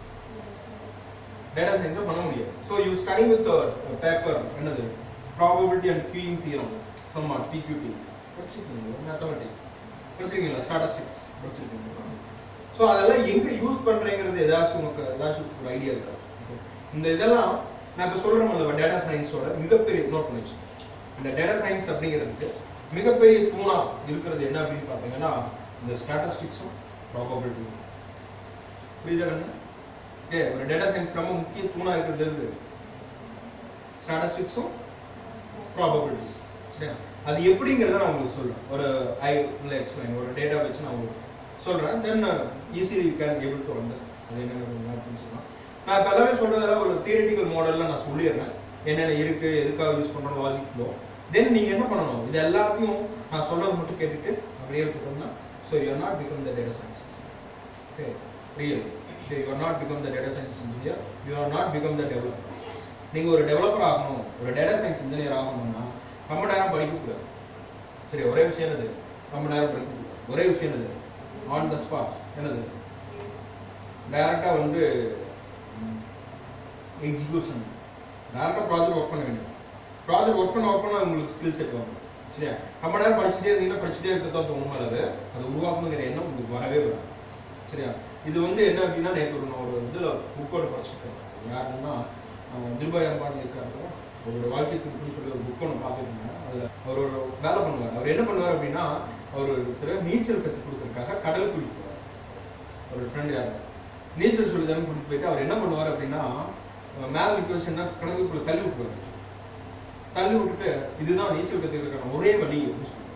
டேட்டா சயின்ஸை பண்ண முடியாது so you study with paper என்னது ப்ராபபிலிட்டி அண்ட் கியூயிங் தியரம் சம்மா பிக்யூடி படிச்சிருக்கீங்களா மேத்தமெட்டிக்ஸ் படிச்சிருக்கீங்களா ஸ்டாட்டிஸ்டிக்ஸ் படிச்சிருக்கீங்களா ஸோ அதெல்லாம் எங்க யூஸ் பண்றேங்கிறது ஏதாச்சும் உங்களுக்கு ஏதாச்சும் ஒரு ஐடியா இருக்கா இந்த இதெல்லாம் நான் இப்போ சொல்றேன் டேட்டா சயின்ஸோட மிகப்பெரிய நோட் பண்ணிச்சு இந்த டேட்டா சயின்ஸ் அப்படிங்கிறதுக்கு மிகப்பெரிய தூணா இருக்கிறது என்ன அப்படின்னு பார்த்தீங்கன்னா இந்த ஸ்டாட்டிஸ்டிக்ஸும் ப்ராபபிலிட்டியும் புரியுதா கண்ணு ஓகே ஒரு டேட்டா சயின்ஸ் ரொம்ப முக்கிய தூணா இருக்கிறது எது ஸ்டாட்டிஸ்டிக்ஸும் ப்ராபபிலிட்டிஸ் சரியா அது எப்படிங்கிறத நான் உங்களுக்கு சொல்றேன் ஒரு ஐ will எக்ஸ்பிளைன் ஒரு டேட்டா வச்சு நான் உங்களுக்கு சொல்றேன் then easily you can able to understand அது என்ன புரிஞ்சுக்கலாம் நான் இப்போ எல்லாமே சொல்றதெல்லாம் ஒரு தியரிட்டிக்கல் மாடல்ல நான் சொல்லிடுறேன் என்னென்ன இருக்கு எதுக்காக யூஸ் பண்றோம் லாஜிக் ஃப்ளோ தென் நீங்க என்ன பண்ணணும் இது எல்லாத்தையும் நான் சொல்றது மட்டும் கேட்டுட்டு அப்படியே விட்டுட்டோம்னா so you are not become the data science okay real you are not become the data science engineer you are not become the developer நீங்க ஒரு டெவலப்பர் ஆகணும் ஒரு டேட்டா சயின்ஸ் இன்ஜினியர் ஆகணும்னா ரொம்ப நேரம் படிக்கக்கூடாது சரி ஒரே விஷயம் என்னது ரொம்ப நேரம் படிக்கக்கூடாது ஒரே விஷயம் என்னது ஆன் த ஸ்பாட் என்னது டைரக்டா வந்து எக்ஸிக்யூஷன் டேரக்டாக ப்ராஜெக்ட் ஒர்க் பண்ண வேண்டியது ப்ராஜெக்ட் ஒர்க் பண்ண ஒர்க் பண்ண உங்களுக்கு ஸ்கில் செட் வரும் சரியா ரொம்ப நேரம் படிச்சுட்டே இருந்தீங்கன்னா படிச்சுட்டே இருக்க தான் தோணும் அளவு அது உருவாக்கணுங்கிற எண்ணம் உங்களுக்கு வரவே வராது சரியா இது வந்து என்ன அப்படின்னா நேற்று ஒரு நான் ஒரு இதில் புக்கோட படிச்சுருக்கேன் யாருன்னா அஹ், திருபாய் அம்பானி இருக்காரு அவரோட வாழ்க்கை குறிப்புன்னு சொல்லி ஒரு புக் ஒன்று பார்த்துருந்தேன் அதில் அவர் ஒரு வேலை பண்ணுவார் அவர் என்ன பண்ணுவார் அப்படின்னா அவர் ஒருத்தர் நீச்சல் கற்றுக் கொடுக்கறதுக்காக கடலுக்குள் போவார் ஒரு ஃப்ரெண்ட் யார் நீச்சல் சொல்லி தானே கூட்டிட்டு போயிட்டு அவர் என்ன பண்ணுவார் அப்படின்னா அஹ் மேல நிக்க வச்சுன்னா கடலுக்குள்ள தள்ளி விட்டுருவாரு தள்ளி விட்டுட்டு இதுதான் நீச்சல் கத்துக்கிறதுக்கான ஒரே வழி அப்படின்னு சொல்லுவாரு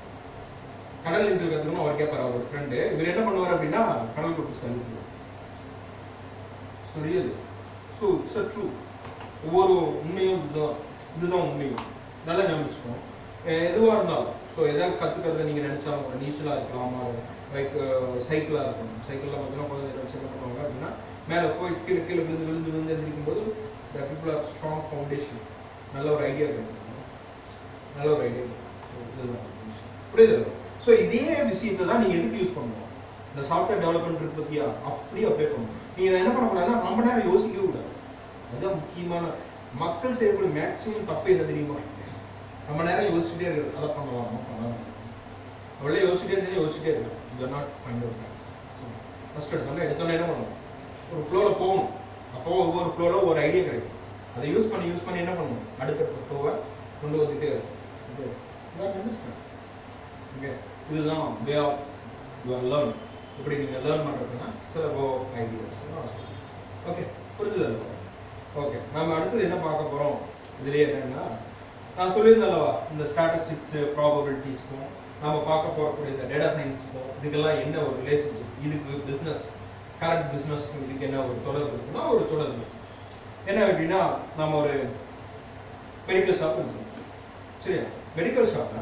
கடல் நீச்சல் கத்துக்கணும் அவர் கேட்பார் அவர் ஃப்ரெண்டு இவர் என்ன பண்ணுவார் அப்படின்னா கடலுக்குள்ள போய் தள்ளி விட்டுருவார் so real so it's a true ஒவ்வொரு உண்மையும் இதுதான் இதுதான் உண்மையும் நல்லா ஞாபகம் எதுவாக இருந்தாலும் ஸோ எதாவது கற்றுக்கிறத நீங்கள் நினச்சா ஒரு நீச்சலாக இருக்கலாம் லைக் சைக்கிளாக இருக்கும் சைக்கிளில் பார்த்தீங்கன்னா குழந்தை வச்சு என்ன பண்ணுவாங்க அப்படின்னா மேலே போய் கீழே கீழே விழுந்து விழுந்து விழுந்து எந்திரிக்கும் போது the people are strong foundation நல்ல ஒரு ஐடியா கிடைக்கும் நல்ல ஒரு ஐடியா இதுதான் புரியுது ஸோ இதே விஷயத்தை தான் நீங்கள் எதுக்கு யூஸ் பண்ணணும் இந்த சாஃப்ட்வேர் டெவலப்மெண்ட் இருக்கு பத்தியா அப்படியே அப்ளை பண்ணணும் நீங்கள் என்ன பண்ணக்கூடாதுன்னா ரொம்ப நேரம் யோசிக்கவே கூடாது அதுதான் முக்கியமான மக்கள் செய்யக்கூடிய மேக்ஸிமம் தப்பு என்ன தெரியுமா ரொம்ப நேரம் யோசிச்சுட்டே இருக்கு அதை பண்ணலாம் பண்ணலாம் அவ்வளோ யோசிச்சுட்டே இருந்தா யோசிச்சுட்டே இருக்கு you not find out maths first எடுத்தோம்னா எடுத்தோன்னே என்ன பண்ணணும் ஒரு ஃப்ளோவில் போகணும் அப்போ ஒவ்வொரு ஃப்ளோவில் ஒவ்வொரு ஐடியா கிடைக்கும் அதை யூஸ் பண்ணி யூஸ் பண்ணி என்ன பண்ணணும் அடுத்தடுத்த ஃப்ளோவை கொண்டு வந்துட்டே இருக்கும் ஓகே இதுதான் வே ஆஃப் யுவர் லேர்ன் இப்படி நீங்கள் லேர்ன் பண்ணுறதுன்னா சில கோ ஐடியாஸ் ஓகே புரிஞ்சுது ஓகே நம்ம அடுத்தது என்ன பார்க்க போகிறோம் இதுலேயே என்னன்னா நான் சொல்லியிருந்தேன் அல்லவா இந்த ஸ்டாட்டிஸ்டிக்ஸ் ப்ராபபிலிட்டிஸ்க்கும் நம்ம பார்க்க போகக்கூடிய இந்த டேட்டா சயின்ஸுக்கும் இதுக்கெல்லாம் என்ன ஒரு ரிலேஷன்ஷிப் இதுக்கு பிஸ்னஸ் கரண்ட் பிஸ்னஸ்க்கும் இதுக்கு என்ன ஒரு தொடர்பு இருக்குன்னா ஒரு தொடர்பு என்ன அப்படின்னா நம்ம ஒரு மெடிக்கல் ஷாப் இருக்கு சரியா மெடிக்கல் ஷாப்ல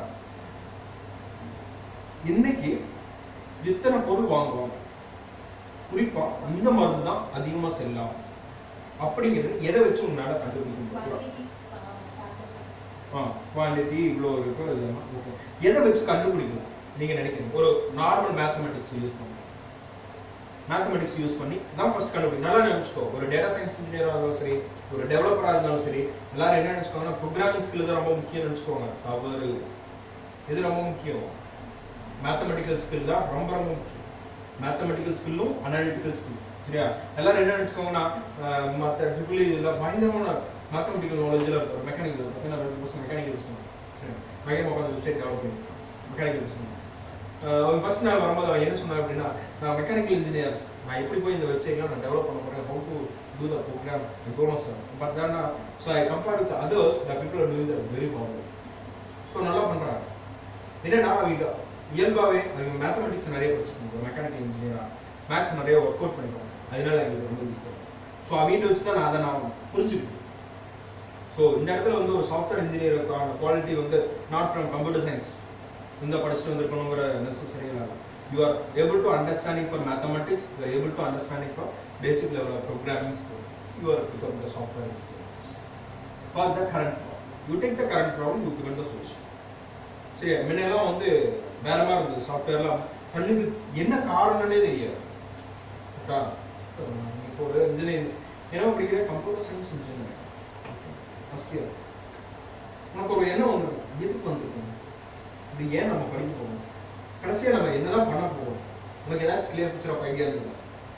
இன்னைக்கு இத்தனை பொருள் வாங்குவாங்க குறிப்பா அந்த மருந்து தான் அதிகமா செல்லாம் அப்படிங்கிறது எதை வச்சு உங்களால கண்டுபிடிக்க முடியும் ஆ குவான்டிட்டி இவ்வளோ இருக்கும் இதெல்லாம் ஓகே எதை வச்சு கண்டுபிடிக்கலாம் நீங்க நினைக்கிறீங்க ஒரு நார்மல் மேத்தமெட்டிக்ஸ் யூஸ் பண்ணுங்க மேத்தமெட்டிக்ஸ் யூஸ் பண்ணி தான் ஃபர்ஸ்ட் கண்டுபிடிக்கும் நல்லா நினைச்சுக்கோ ஒரு டேட்டா சயின்ஸ் இன்ஜினியராக இருந்தாலும் சரி ஒரு டெவலப்பராக இருந்தாலும் சரி எல்லாரும் என்ன நினைச்சுக்கோங்கன்னா ப்ரோக்ராமிங் ஸ்கில் தான் ரொம்ப முக்கியம் நினைச்சுக்கோங்க தவறு இது ரொம்ப முக்கியம் மேத்தமெட்டிக்கல் ஸ்கில் தான் ரொம்ப ரொம்ப முக்கியம் மேத்தமெட்டிக்கல் ஸ்கில்லும் அனாலிட்டிக்கல் ஸ்கில் சரியா எல்லாரும் என்ன நினைச்சுக்கோங்கன்னா அஹ், மத்த ட்ரிபிள் இதெல்லாம் பயங்கரமான மேத்தமெட்டிக்கல் நாலேஜில் இருக்கும் மெக்கானிக்கல் பார்த்தீங்கன்னா ரெண்டு பர்சன்ட் மெக்கானிக்கல் பர்சன்ட் சரி பயங்கரமாக உட்காந்து வெப்சைட் டெவலப் பண்ணி மெக்கானிக்கல் பர்சன்ட் அவன் ஃபர்ஸ்ட் நாள் வரும்போது அவன் என்ன சொன்னான் அப்படின்னா நான் மெக்கானிக்கல் இன்ஜினியர் நான் எப்படி போய் இந்த வெப்சைட்லாம் நான் டெவலப் பண்ண போறேன் how to do the program கோனோ சார் பட் தான் so I compare with others the people are doing the very problem so நல்லா பண்றாங்க என்னன்னா அவங்க இயல்பாகவே அவங்க மேத்தமெட்டிக்ஸ் நிறைய படிச்சிருக்காங்க மெக்கானிக்கல் இன்ஜினியரா மேக்ஸ் நிறைய ஒர்க் அவுட் பண்ணிருக்காங்க அதனால எங்களுக்கு ரொம்ப ஈஸியாக ஸோ அவங்க வச்சு தான் நான் அதை நான் புரிஞ்சுக்கிட்டேன் ஸோ இந்த இடத்துல வந்து ஒரு சாஃப்ட்வேர் இன்ஜினியருக்கான குவாலிட்டி வந்து நாட் ஃப்ரம் கம்ப்யூட்டர் சயின்ஸ் இந்த படிச்சுட்டு வந்திருக்கணுங்கிற நெசசரி இல்லை you are able to understanding for mathematics you are able to understanding for basic level of programming skill you are become the software experience for the current you take the current problem you given the solution சரி முன்னெல்லாம் வந்து வேற மாதிரி இருந்தது சாஃப்ட்வேர்லாம் கண்ணுக்கு என்ன காரணம்னே தெரியாது கரெக்டா? இப்போ ஒரு இன்ஜினியரிங் என்ன படிக்கிற computer science engineering first year உனக்கு ஒரு எண்ணம் வந்துருக்கும் எதுக்கு வந்திருக்கும் இது ஏன் நம்ம படிக்க போகணும் கடைசியா நம்ம என்னதான் பண்ண போறோம் உனக்கு ஏதாச்சும் கிளியர் பிக்சர் ஆஃப் ஐடியா இருந்ததா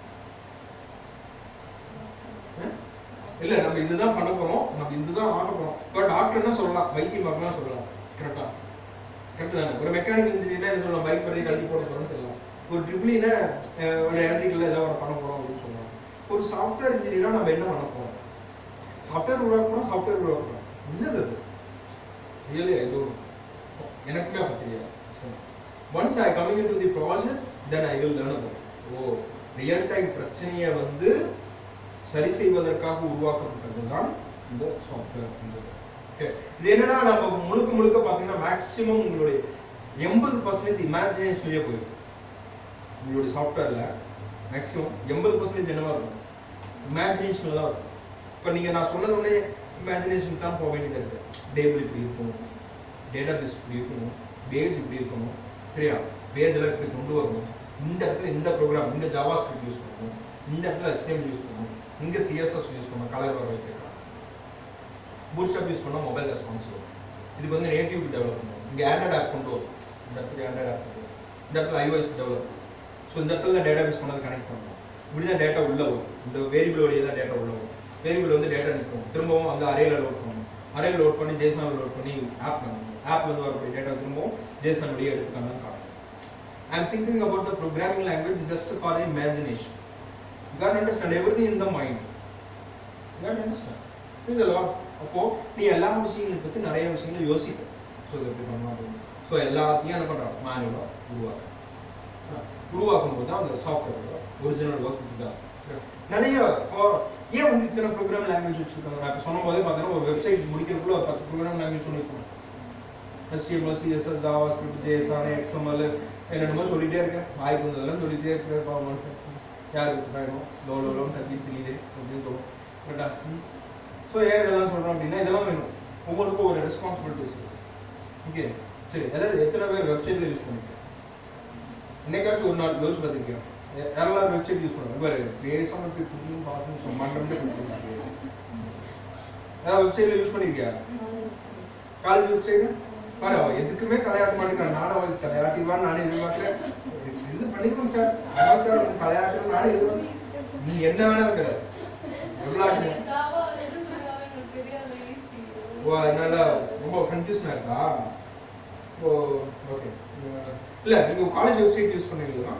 ஆ? இல்ல நம்ம இதுதான் பண்ண போறோம் நம்ம இதுதான் ஆக போறோம் இப்போ டாக்டர் என்ன சொல்லலாம் வைத்தியம் பார்க்கலாம் சொல்லலாம் கரெக்டா கரெக்ட் தானே ஒரு மெக்கானிக்கல் இன்ஜினியர் என்ன சொல்லலாம் பைக் பண்ணி கழட்டி போட போறோம்னு தெரியலாம் ஒரு ட்ரிபிளினா ஒரு எலக்ட்ரிக்கல்ல ஏதாவது ஒரு பண்ண போறோம் அப்படின்னு சொல்லலாம் ஒரு சாஃப்ட்வேர் இன்ஜினியரா நம்ம என்ன பண்ண போறோம் சாஃப்ட்வேர் உருவாக்க போறோம் சாஃப்ட்வேர் உருவாக்க போறோம் என்னது அது ரியலி ஐ டோன்ட் எனக்குமே அப்ப தெரியாது once I coming into the project then I will learn about oh real time பிரச்சனையை வந்து சரி செய்வதற்காக உருவாக்கப்பட்டது தான் இந்த சாஃப்ட்வேர் ஓகே இது என்னன்னா நம்ம முழுக்க முழுக்க பார்த்தீங்கன்னா மேக்ஸிமம் உங்களுடைய எண்பது பர்சன்டேஜ் இமேஜினேஷன்லயே போயிடும் உங்களுடைய சாஃப்ட்வேர்ல மேக்ஸிமம் எண்பது பர்சன்டேஜ் என்னவா இருக்கும் இமேஜினேஷன் தான் இருக்கும் இப்போ நீங்க நான் சொன்னது உடனே இமேஜினேஷன் தான் போக வேண்டியது இருக்கு டேபிள் இப்படி இருக்கும் டேட்டா பேஸ் இப்படி இருக்கணும் பேஜ் இப்படி இருக்கணும் சரியா பேஜ் எல்லாம் இப்படி கொண்டு வரணும் இந்த இடத்துல இந்த ப்ரோக்ராம் இந்த ஜாவா ஸ்கிரிப்ட் யூஸ் பண்ணணும் இந்த இடத்துல HTML யூஸ் பண்ணணும் இங்க CSS யூஸ் பண்ணணும் கலர் வர வைக்கலாம் பூட்ஸ்ட்ராப் யூஸ் பண்ணா மொபைல் ரெஸ்பான்ஸ் வரும் இதுக்கு வந்து நேட்டிவ் டெவலப் பண்ணுவோம் இங்க ஆண்ட்ராய்ட் ஆப் கொண்டு வரும் இந்த இடத்துக்கு ஆண்ட்ராய்ட் ஆப் கொண்டு வரும் இந்த இடத்துல iOS டெவலப் ஸோ இந்த இடத்துல டேட்டா பேஸ் பண்ணது கனெக்ட் பண்ணணும் இப்படி தான் டேட்டா உள்ள வரும் இந்த வேரியபிள் வழியாக தான் டேட்டா உள்ள வரும் வேரியபிள் வந்து டேட்டா நிற்கும் திரும்பவும் அந்த அரேல லோட் பண்ணணும் அரேல லோட் பண்ணி ஜேசன் லோட் பண்ணி ஆப் பண்ணணும் ஆப்ல இருந்து வரக்கூடிய டேட்டா திரும்பவும் ஜேசன் வழியாக எடுத்துக்கணும்னு காட்டணும் ஐ am thinking about the programming language just for the imagination you got to understand everything in the mind you got to understand புரியுதல்வா அப்போ நீ எல்லா விஷயங்களை பத்தி நிறைய விஷயங்களை யோசிப்ப ஸோ இது எப்படி பண்ணலாம் ஸோ எல்லாத்தையும் என்ன பண்றான் மேனுவலாக உருவாக்க உருவாக்கும் போது தான் அந்த சாஃப்ட்வேர் ஒரிஜினல் ஒர்க் தான் நிறைய இப்போ ஏன் வந்து இத்தனை ப்ரோக்ராம் லாங்குவேஜ் வச்சிருக்காங்க நான் இப்போ சொன்ன போதே பார்த்தீங்கன்னா ஒரு வெப்சைட் முடிக்கிறதுக்குள்ள ஒரு பத்து ப்ரோக்ராம் லாங்குவேஜ் சொல்லியிருக்கோம் HTML, CSS, JavaScript, JSON, XML என்னென்னமோ சொல்லிட்டே இருக்கேன் வாய்ப்பு வந்ததெல்லாம் சொல்லிட்டே இருக்கிறேன் பாவம் மனுஷன் யாருக்கு வேணும் லோ லோ லோன்னு தள்ளி தெரியுது அப்படின்னு தோணும் கரெக்டா ஸோ ஏன் இதெல்லாம் சொல்கிறோம் அப்படின்னா இதெல்லாம் வேணும் ஒவ்வொருக்கும் ஒரு ரெஸ்பான்சிபிலிட்டிஸ் இருக்கு ஓகே சரி அதாவது எத்தனை பேர் வெப்சைட்ல யூஸ் பண்ணிருக்கேன் என்னைக்காச்சும் ஒரு நாள் யோசிச்சு பார்த்துருக்கேன் எல்லாரும் வெப்சைட் யூஸ் பண்ணுவாங்க பாரு பேசாம போய் புரியும் பார்த்து மண்டபம் ஏதாவது வெப்சைட்ல யூஸ் பண்ணிருக்கியா காலேஜ் வெப்சைட் பாரு அவன் எதுக்குமே தலையாட்ட மாட்டேங்கிறான் நானும் அவன் தலையாட்டிடுவான்னு நானே எதிர்பார்க்கிறேன் இது பண்ணிருக்கோம் சார் அதான் சார் உனக்கு தலையாட்டு நானே எதிர்பார்க்கிறேன் நீ என்ன வேணா இருக்கிற எவ்வளோ ஓ அதனால ரொம்ப கன்ஃபியூஷனா இருக்கா ஓ ஓகே இல்ல நீங்க காலேஜ் வெப்சைட் யூஸ் பண்ணுவீங்களா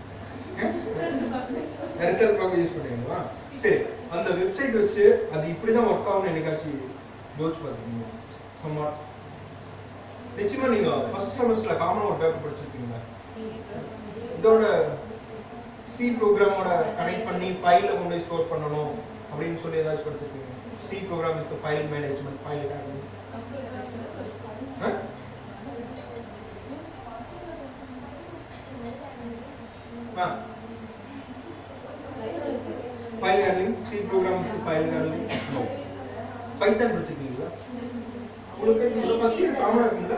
ரிசல்ட் பார்க்க யூஸ் பண்ணுவீங்களா சரி அந்த வெப்சைட் வச்சு அது இப்படிதான் ஒர்க் ஆகும்னு என்னைக்காச்சும் யோசிச்சு பார்த்துருக்கீங்க சும்மா நிச்சயமா நீங்க ஃபர்ஸ்ட் செமஸ்டர்ல காமன் ஒரு பேப்பர் படிச்சிருக்கீங்களா இதோட சி ப்ரோக்ராமோட கனெக்ட் பண்ணி ஃபைல கொண்டு போய் ஸ்டோர் பண்ணணும் அப்படின்னு சொல்லி ஏதாச்சும் படிச்சிருக்கீங்க C program with file management file handling file handling C program with file handling no Python படிச்சிருக்கீங்களா உங்களுக்கு ஃபர்ஸ்ட் இயர் காமனா இருக்கும்ல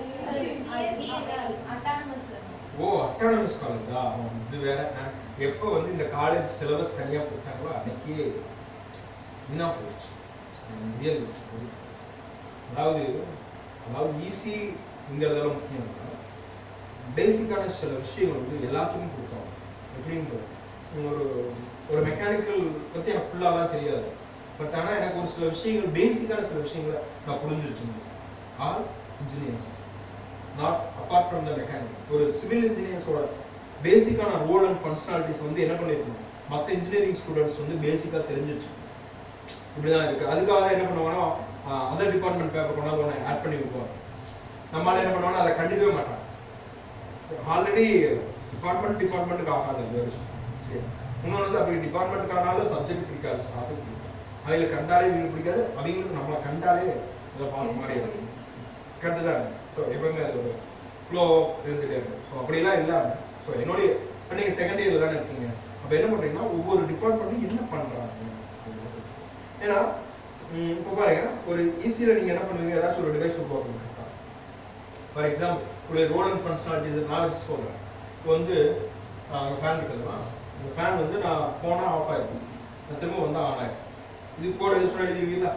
ஓ அட்டானமஸ் காலேஜா இது வேற நான் எப்போ வந்து இந்த காலேஜ் சிலபஸ் தனியா போச்சாங்களோ அன்னைக்கே வீணா போயிடுச்சு ரியல் அதாவது அதாவது ஈஸிங்கிறதெல்லாம் முக்கியம் இல்லை பேசிக்கான சில விஷயங்கள் வந்து எல்லாத்துக்கும் கொடுத்தோம் எப்படின்றது ஒரு ஒரு மெக்கானிக்கல் பத்தி எனக்கு ஃபுல்லாலாம் தெரியாது பட் ஆனா எனக்கு ஒரு சில விஷயங்கள் பேசிக்கான சில விஷயங்களை நான் புரிஞ்சிருச்சு all engineers not apart from the mechanic ஒரு சிவில் இன்ஜினியர்ஸோட பேசிக்கான ரோல் அண்ட் ஃபங்க்ஷனாலிட்டிஸ் வந்து என்ன பண்ணிருக்கணும் மற்ற இன்ஜினியரிங் ஸ்டூடெண்ட்ஸ் வந்து பேசிக்காக தெரிஞ்சு வச்சுக்கணும் இப்படிதான் இருக்கு அதுக்காக என்ன பண்ணுவாங்கன்னா அதர் டிபார்ட்மெண்ட் பேப்பர் கொண்டாந்து ஒன்று ஆட் பண்ணி வைப்பாங்க நம்மளால என்ன பண்ணுவாங்கன்னா அதை கண்டுக்கவே மாட்டாங்க ஆல்ரெடி டிபார்ட்மெண்ட் டிபார்ட்மெண்ட்டுக்கு ஆகாது அது வேற விஷயம். சரி இன்னொன்று வந்து அப்படி டிபார்ட்மெண்ட்டுக்கு ஆனாலும் சப்ஜெக்ட் பிடிக்காது சாப்பிட்டு பிடிக்காது அவங்களை கண்டாலே இவங்களுக்கு பிடிக்காது அவங்களுக்கு நம்மளை கண்டாலே இதை பார்க்க மாதிரி இருக்கும் கரெக்டு தான் ஸோ எப்பவுமே அது ஒரு ஃப்ளோ இருந்துகிட்டே இருக்கும் ஸோ அப்படிலாம் இல்லாம ஸோ என்னுடைய இப்போ நீங்கள் செகண்ட் இயர்ல தானே இருக்கீங்க அப்போ என்ன பண்றீங்கன்னா ஒவ்வொரு டிபார்ட்மெண்ட்டும் என்ன பண்றாங்க ஏன்னா ம், இப்போ பாருங்க ஒரு ஈஸியில் நீங்க என்ன பண்ணுவீங்க ஏதாச்சும் ஒரு டிவைஸ் உருவாக்கணும் ஃபார் எக்ஸாம்பிள் ஒரு ரோல் அண்ட் ஃபங்க்ஷனாலிட்டி நான் வச்சு சொல்றேன் இப்போ வந்து ஃபேன் இருக்குதுன்னா இந்த ஃபேன் வந்து நான் போனா ஆஃப் ஆயிருக்கும் நான் திரும்ப வந்து ஆன் ஆயிருக்கும் இது கோட் யூஸ் பண்ணி எழுதிருக்கீங்களா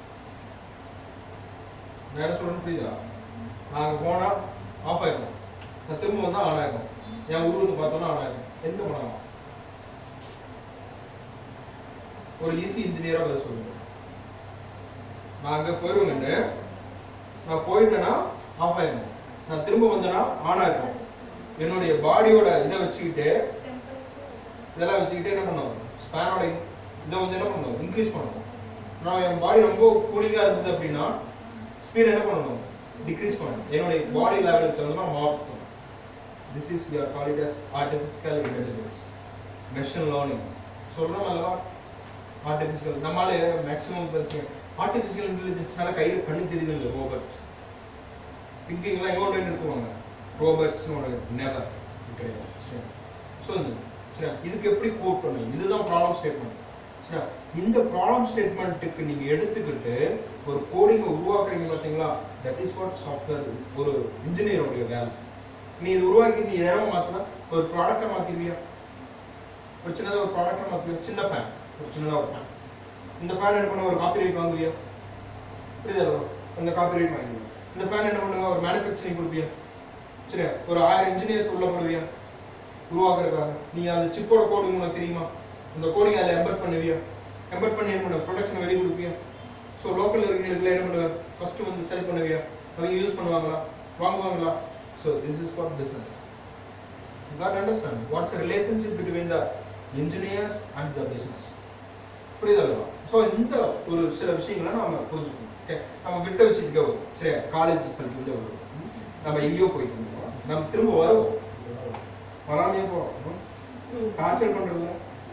நான் என்ன சொல்றேன்னு புரியுதா நாங்க போனா ஆஃப் ஆயிருக்கும் நான் திரும்ப வந்தா ஆன் ஆயிருக்கும் என் உருவத்தை பார்த்தோன்னா ஆன் ஆயிருக்கும் என்ன பண்ணலாம் ஒரு ஈஸி இன்ஜினியரா பதில் சொல்லுங்க நான் அங்க போயிருவேங்க நான் போயிட்டேன்னா ஆஃப் ஆயிருக்கும் நான் திரும்ப வந்தேன்னா ஆன் ஆயிருக்கும் என்னுடைய பாடியோட இதை வச்சுக்கிட்டு இதெல்லாம் வச்சுக்கிட்டு என்ன பண்ணுவோம் ஸ்பேனோட இதை வந்து என்ன பண்ணுவோம் இன்க்ரீஸ் பண்ணுவோம் நான் என் பாடி ரொம்ப கூலிங்கா இருந்தது அப்படின்னா ஸ்பீட் என்ன பண்ணணும் டிக்ரீஸ் பண்ணணும் என்னுடைய பாடி லெவலுக்கு தகுந்த மாதிரி மாற்றணும் this is you are call it as artificial intelligence machine learning சொல்றோம் அல்லவா ஆர்டிஃபிஷியல் நம்மளால மேக்ஸிமம் பிரச்சனை ஆர்டிஃபிஷியல் இன்டெலிஜென்ஸ்னால கையில கண்ணு தெரியுது இல்லை ரோபோட் திங்கிங்லாம் எங்கே கொண்டு நிறுத்துவாங்க ரோபோட்ஸ்னு ஒரு நெவர் கிடையாது சரி ஸோ சரி இதுக்கு எப்படி கோட் பண்ணுங்க இதுதான் ப்ராப்ளம் ஸ்டேட்மெண்ட் சரி இந்த ப்ராப்ளம் ஸ்டேட்மெண்ட்டுக்கு நீங்க எடுத்துக்கிட்டு ஒரு கோடிங்கை உருவாக்குறீங்க பார்த்தீங்களா தட் இஸ் வாட் சாஃப்ட்வேர் ஒரு இன்ஜினியருடைய வேலை நீ இது உருவாக்கி நீ எதாவது மாத்தினா ஒரு ப்ராடக்டை மாத்திருவியா ஒரு சின்னதாக ஒரு ப்ராடக்ட் மாற்றுவியா சின்ன ஃபேன் ஒரு சின்னதாக ஒரு ஃபேன் இந்த ஃபேன் என்ன பண்ண ஒரு காப்பி ரைட் வாங்குவியா புரியுதா அந்த காப்பி ரைட் வாங்குவியா இந்த ஃபேன் என்ன பண்ணுவா ஒரு மேனுஃபேக்சரிங் கொடுப்பியா சரியா ஒரு ஆயிரம் இன்ஜினியர்ஸ் உள்ள போடுவியா உருவாக்குறதுக்காக நீ அந்த சிப்போட கோடிங் உனக்கு தெரியுமா அந்த கோடிங் அதில் எம்பட் பண்ணுவியா எம்பட் பண்ணி என்ன பண்ணுவ ப்ரொடக்ஷன் வெளியே கொடுப்பியா ஸோ லோக்கல் இருக்கிறவங்களுக்கு என்ன பண்ணுவ ஃபர்ஸ்ட் வந்து செல் பண்ணுவியா அவங்க யூஸ் பண்ணுவாங்களா வாங்குவாங்களா so this is for business You got to understand what's the relationship between the engineers and the business. புரியுதல்வா ஸோ இந்த ஒரு சில விஷயங்களை நாம புரிஞ்சுக்கணும் ஓகே நம்ம விட்ட விஷயத்துக்கு வரும் சரியா காலேஜ் ரிசல்ட் வந்து வரும் நம்ம எங்கேயோ போயிட்டு இருந்தோம் நம்ம திரும்ப வருவோம் வராமையே போறோம் டார்ச்சர் பண்றதுல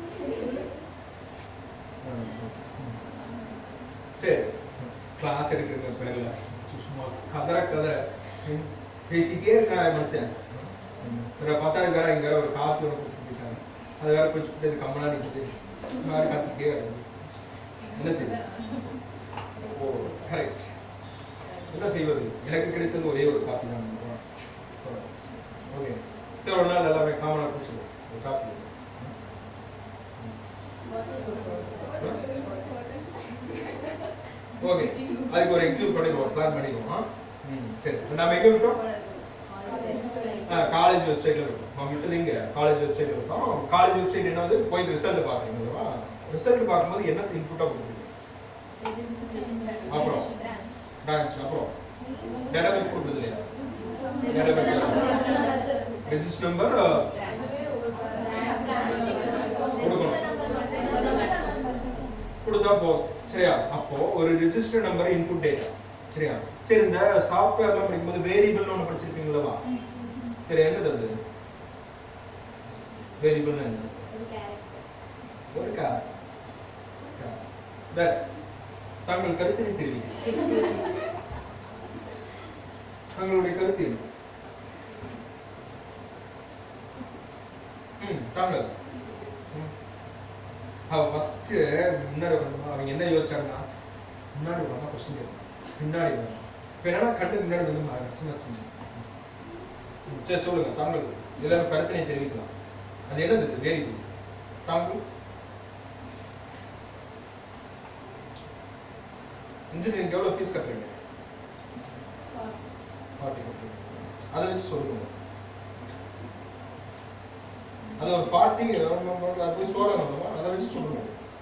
சரி கிளாஸ் எடுக்கிற பேர்ல சும்மா கதற கதற ம், பேசிட்டே இருக்கா மனுஷன் வேற பத்தாவது வேற இங்க வேற ஒரு காசு வேற கொடுத்துருக்காங்க அது வேற போய் சுட்டு கம்மனா நிக்குது வேற கத்திட்டே வருது என்ன செய்யுது ஓ கரெக்ட் என்ன செய்வது எனக்கு கிடைத்தது ஒரே ஒரு காப்பி தான் ஓகே சரி ஒரு நாள் எல்லாமே காமனா குடிச்சிடுவோம் ஒரு காப்பி ஓகே அதுக்கு ஒரு எக்ஸிக்யூட் பண்ணிடுவோம் பிளான் பண்ணிடுவோம் ம் சரி நம்ம எங்க விட்டோம் காலேஜ் வெப்சைட்ல இருக்கும் நம்ம விட்டது இங்க காலேஜ் வெப்சைட்ல இருக்கும் காலேஜ் வெப்சைட் என்னது போய் ரிசல்ட் பாக்குறீங்க இல்லவா ரிசல்ட் பார்க்கும்போது என்ன இன்புட்டா கொடுக்குது அப்புறம் பிரான்ச் அப்புறம் டேட்டாபேஸ் கொடுக்குது இல்லையா ரெஜிஸ்டர் நம்பர் கொடுத்தா போதும் சரியா அப்போ ஒரு ரெஜிஸ்டர் நம்பர் இன்புட் டேட்டா சரியா சரி இந்த சாஃப்ட்வேர்லாம் படிக்கும்போது வேரியபிள்னு ஒன்று படிச்சிருப்பீங்களா சரி என்னது அது வேரியபிள்னு என்ன ஒரு கார் வேற தங்கள் கருத்தினை தெரிவிங்க தங்களுடைய கருத்து என்ன ம் தாங்கள் ம். அவ ஃபர்ஸ்ட் முன்னாடி வரணும் அவங்க என்ன யோசிச்சாங்கன்னா முன்னாடி வரணும் கொஸ்டின் கேட்கணும் பின்னாடி வரணும் இப்ப என்னன்னா கண்டு முன்னாடி வந்து மகரசம் சரி சொல்லுங்க தாங்கள் இதில் கருத்தினை தெரிவிக்கலாம் அது என்னது வேரியபிள் தாங்கள் இன்ஜினியரிங் எவ்வளவு ஃபீஸ் கட்டுறீங்க ஃபார்ட்டி கட்டுறீங்க அதை வச்சு சொல்லுங்க அது ஒரு ஃபார்ட்டி அது போய் சொல்லணும் அதை வச்சு சொல்லுங்க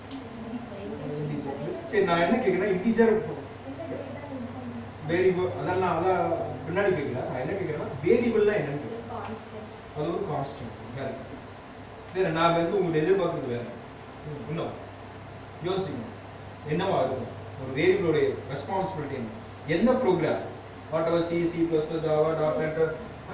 சரி நான் என்ன கேட்கிறேன் இன்டீஜர் வேரியபிள் அதெல்லாம் அதான் பின்னாடி கேட்கல நான் என்ன கேட்கிறேன்னா வேரியபிள்லாம் என்னன்னு கேட்கிறேன் அது ஒரு கான்ஸ்டன்ட் வேற வேற நான் வந்து உங்களுடைய எதிர்பார்க்கறது வேற ம், இன்னும் யோசிக்கணும் என்னவா இருக்கும் ஒரு வேரியபிளுடைய ரெஸ்பான்சிபிலிட்டி என்ன என்ன program whatever C C plus plus Java dot net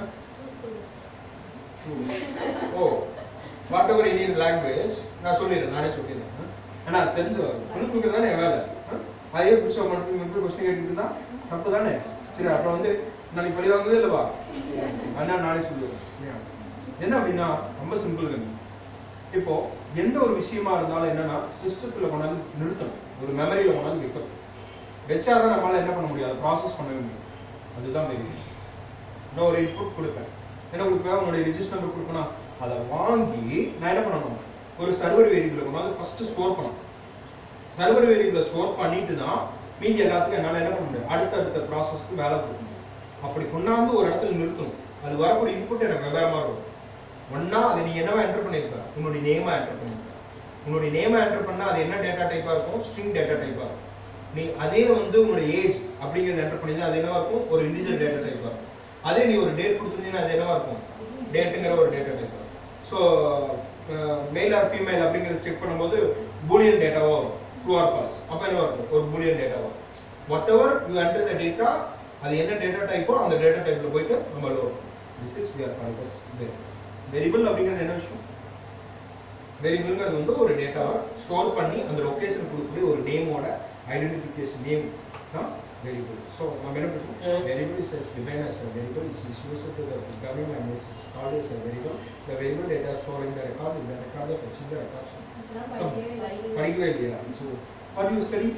oh whatever any language நான் சொல்லிடுறேன் நானே சொல்லிடுறேன் ஆனா தெரிஞ்சு சொல்லி கொடுக்குறது தானே என் வேலை ஆ? அதே பிடிச்ச மட்டும் மட்டும் கொஸ்டின் கேட்டுட்டு இருந்தா தப்பு தானே சரி அப்புறம் வந்து நாளைக்கு பழி வாங்கவே இல்லவா அண்ணா நானே சொல்லுவேன் சரியா? என்ன அப்படின்னா ரொம்ப சிம்பிள் இப்போ எந்த ஒரு விஷயமா இருந்தாலும் என்னன்னா சிஸ்டத்துல கொண்டாந்து நிறுத்தணும் ஒரு மெமரியில கொண்டாந்து வைக்கணும் வச்சாதான் நம்மளால என்ன பண்ண முடியாது ப்ராசஸ் பண்ணவே முடியும் அதுதான் வெரி நான் ஒரு இன்புட் கொடுப்பேன் என்ன கொடுப்பேன் உன்னுடைய ரிஜிஸ்டர் நம்பர் கொடுக்கணும் அதை வாங்கி நான் என்ன பண்ணணும் ஒரு சர்வர் வேரியபிளை கொண்டாந்து ஃபர்ஸ்ட் ஸ்டோர் பண்ணணும் சர்வர் வேரியபிளை ஸ்டோர் பண்ணிட்டு தான் மீதி எல்லாத்துக்கும் என்னால என்ன பண்ண முடியும் அடுத்த அடுத்த ப்ராசஸ்க்கு வேலை கொடுக்க முடியும் அப்படி கொண்டாந்து ஒரு இடத்துல நிறுத்தணும் அது வரக்கூடிய இன்புட் எனக்கு வெவ்வேறமா இருக்கும் ஒன்னா அதை நீ என்னவா என்டர் பண்ணிருக்க உன்னுடைய நேமா என்டர் பண்ணிருக்க உன்னுடைய நேமா என்டர் பண்ணா அது என்ன டேட்டா டைப்பா இருக்கும் ஸ்ட்ரிங் டேட்டா டைப்பா இருக்கும் நீ அதே வந்து உன்னுடைய ஏஜ் அப்படிங்கறத என்டர் பண்ணிருந்தா அது என்னவா இருக்கும் ஒரு இண்டிஜுவல் டேட்டா டைப்பா இருக்கும் அதே நீ ஒரு டேட் கொடுத்துருந்தீங்கன்னா அது என்னவா இருக்கும் டேட்டுங்கிற ஒரு டேட்டா டைப் இருக்கும் ஸோ மேல் ஆர் ஃபீமேல் அப்படிங்கறத செக் பண்ணும்போது பூலியன் டேட்டாவா வரும் ட்ரூ ஆர் ஃபால்ஸ் அப்ப என்னவா இருக்கும் ஒரு பூலியன் டேட்டாவா whatever you enter the data அது என்ன டேட்டா டைப்போ அந்த டேட்டா டைப்ல போயிட்டு நம்ம load this is we are called variable அப்படிங்கிறது என்ன விஷயம் வேரியபிள்ங்கிறது வந்து ஒரு டேட்டாவை ஸ்டோர் பண்ணி அந்த லொகேஷன் கொடுக்கக்கூடிய ஒரு நேமோட ஐடென்டிஃபிகேஷன் நேம் தான் வேரியபிள் ஸோ நம்ம என்ன பண்ணுறோம் variable is as defined as a variable is is used to the programming language is called as a variable the variable data stored in the record in the record the fetching the record So, படிக்கவே இல்லையா so what you study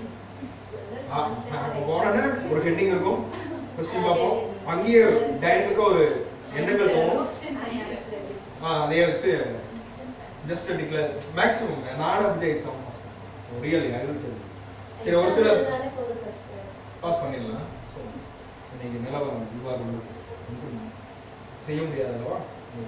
உடனே ஒரு heading இருக்கும் question பார்ப்போம் அங்கேயே டைனமிக்கா ஒரு எண்ணங்கள் தோணும் ஆ, அதையே வச்சு ஜஸ்ட் டிக்ளேர் மேக்ஸிமம் நான் அப்படி எக்ஸாம் பாஸ் பண்ணேன் ரியலி ஐ வில் டெல் சரி ஒரு சில எழுதினாலே போதும் சார் பாஸ் பண்ணிடலாம் ஸோ இன்னைக்கு நிலவரம் இவ்வாறு உள்ளது ஒன்றும் செய்ய முடியாது அல்லவா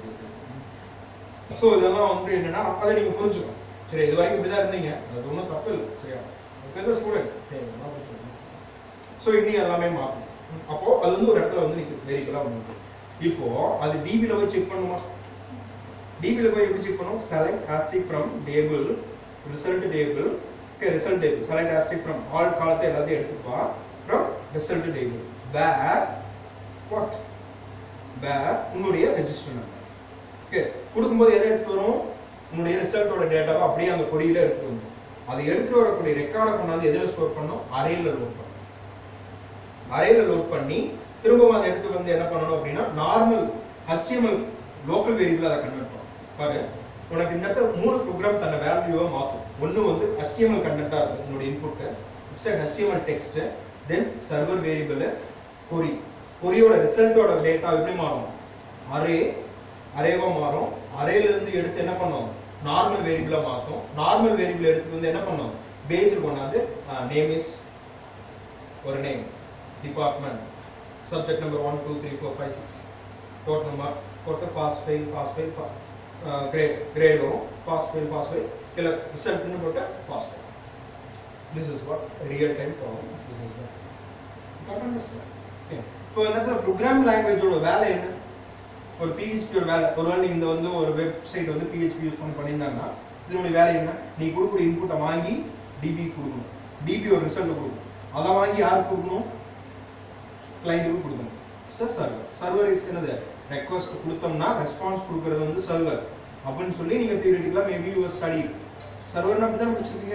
ஸோ இதெல்லாம் வந்து என்னன்னா அதை நீங்க புரிஞ்சுக்கணும் சரி இது வரைக்கும் இப்படிதான் இருந்தீங்க அது ஒன்றும் தப்பு இல்லை சரியா பெரிய ஸ்டூடெண்ட் ஸோ இன்னி எல்லாமே மாற்றும் அப்போ அது வந்து ஒரு இடத்துல வந்து நிற்குது வேரியபிளாக வந்து இப்போ அது டிபியில் போய் செக் பண்ணுமா டிபியில் போய் எப்படி செக் பண்ணும் select asterisk from table result table okay result table select asterisk from all காலத்தை எல்லாத்தையும் எடுத்துப்பா from result table where what where உன்னுடைய ரெஜிஸ்டர் நம்பர் ஓகே கொடுக்கும்போது எதை எடுத்து வரும் உன்னுடைய ரிசல்ட்டோட டேட்டாவை அப்படியே அந்த கொடியில எடுத்துட்டு வந்து அதை எடுத்துட்டு வரக்கூடிய ரெக்கார்டை கொண்டாந்து எதில் ஸ்டோர் பண்ணோம் அறையில லோட் பண்ணணும் அறையில லோட் பண்ணி திரும்பவும் அதை எடுத்து வந்து என்ன பண்ணணும் அப்படின்னா நார்மல் HTML லோக்கல் வேரியபிள் அதை கன்வெர்ட் பண்ணணும் பாரு உனக்கு இந்த இடத்துல மூணு ப்ரோக்ராம் தன்னை வேல்யூவை மாற்றும் ஒன்று வந்து HTML கண்டென்ட்டாக இருக்கும் உன்னோட input it's HTML text then server variable query கொரியோட ரிசல்ட்டோட டேட்டா எப்படி மாறும் அரே அரேவா மாறும் அரேல இருந்து எடுத்து என்ன பண்ணும் நார்மல் வேரியபிளா மாத்தும் நார்மல் வேரியபிள் எடுத்து வந்து என்ன பண்ணும் பேஜ் கொண்டாந்து நேம் இஸ் ஒரு name department subject number one two three four five six total number போட்டு pass fail pass fail grade grade வரும் பாஸ் ஃபெயில் பாஸ் ஃபெயில் இல்லை ரிசல்ட்னு போட்டு pass fail this is what real time problem this is what இப்போ இந்த இடத்துல program லாங்குவேஜோட வேலை என்ன ஒரு பிஹெச்பியோட வேலை ஒருவேளை நீ இந்த வந்து ஒரு வெப்சைட் வந்து பிஹெச்பி யூஸ் பண்ணி பண்ணியிருந்தாங்கன்னா இதனுடைய வேலை என்ன நீ கொடுக்கக்கூடிய இன்புட்டை வாங்கி டிபி கொடுக்கணும் டிபி ஒரு ரிசல்ட் கொடுக்கணும் அதை வாங்கி யாருக்கு கொடுக்கணும் கிளைண்ட்டுக்கு கொடுக்கணும் சார் சர்வர் சர்வர் இஸ் என்னது ரெக்வஸ்ட் கொடுத்தோம்னா ரெஸ்பான்ஸ் கொடுக்கறது வந்து சர்வர் அப்படின்னு சொல்லி நீங்க தியரிட்டிக்கலா மேபி யுவர் ஸ்டடி சர்வர்னா அப்படி தான் படிச்சிருக்கீங்க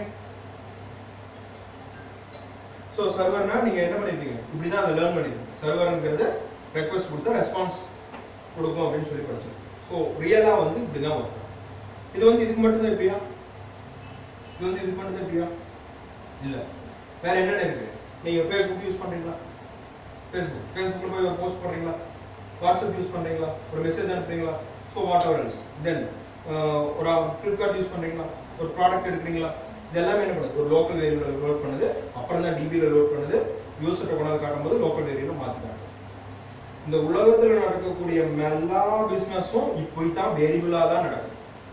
ஸோ சர்வர்னா நீங்க என்ன பண்ணிருக்கீங்க இப்படி தான் அதை லேர்ன் பண்ணிருக்கீங்க சர்வர்ங்கிறது ரெக்வஸ்ட் கொடுத்தா ரெஸ்பான்ஸ் கொடுக்கும் அப்படின்னு சொல்லி படிச்சோம் ஸோ ரியலா வந்து இப்படி தான் ஒர்க் இது வந்து இதுக்கு மட்டும் தான் இப்படியா இது வந்து இதுக்கு மட்டும் தான் இப்படியா இல்ல வேற என்னென்ன இருக்கு நீங்க ஃபேஸ்புக் யூஸ் பண்றீங்களா ஃபேஸ்புக் ஃபேஸ்புக்ல போய் ஒரு போஸ்ட் பண்றீங்களா வாட்ஸ்அப் யூஸ் பண்றீங்களா ஒரு மெசேஜ் அனுப்புறீங்களா so whatever else then ஒரு ஃப்ளிப்கார்ட் யூஸ் பண்றீங்களா ஒரு ப்ராடக்ட் எடுக்கிறீங்களா இது எல்லாமே என்ன பண்ணுது ஒரு லோக்கல் வேரியபிள் லோட் பண்ணுது அப்புறம் தான் டிபியில் லோட் பண்ணுது யூசர்கிட்ட கொண்டாந்து காட்டும்போது லோக்கல் வேரியபிள் மாத்திட்டாங்க இந்த உலகத்துல நடக்கக்கூடிய எல்லா பிசினஸும் இப்படித்தான் வேரியபிளா தான் நடக்குது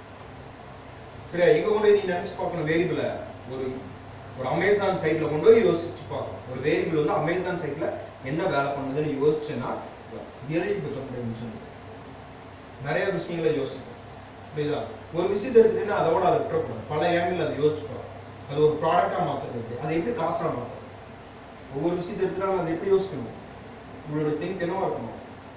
சரியா எங்க கொண்டு போய் நீ நினைச்சு பார்க்கணும் வேரியபிள ஒரு ஒரு அமேசான் சைட்ல கொண்டு போய் யோசிச்சு பார்க்கணும் ஒரு வேரியபிள் வந்து அமேசான் சைட்ல என்ன வேலை பண்ணுதுன்னு யோசிச்சுன்னா ரியலி பிகம் நிறைய விஷயங்களை யோசிக்கும் புரியுதா ஒரு விஷயத்தை எடுத்துட்டீங்கன்னா அதோட அதை விட்டுறக்கூடாது பல ஏங்கிள் அதை யோசிச்சுக்கோ அது ஒரு ப்ராடக்டா மாத்துறது எப்படி அதை எப்படி காசா மாத்துறது ஒவ்வொரு விஷயத்தை எடுத்துட்டாலும் அதை எப்படி யோசிக்கணும் உங்களோட திங்க் என்னவா இருக்கணும்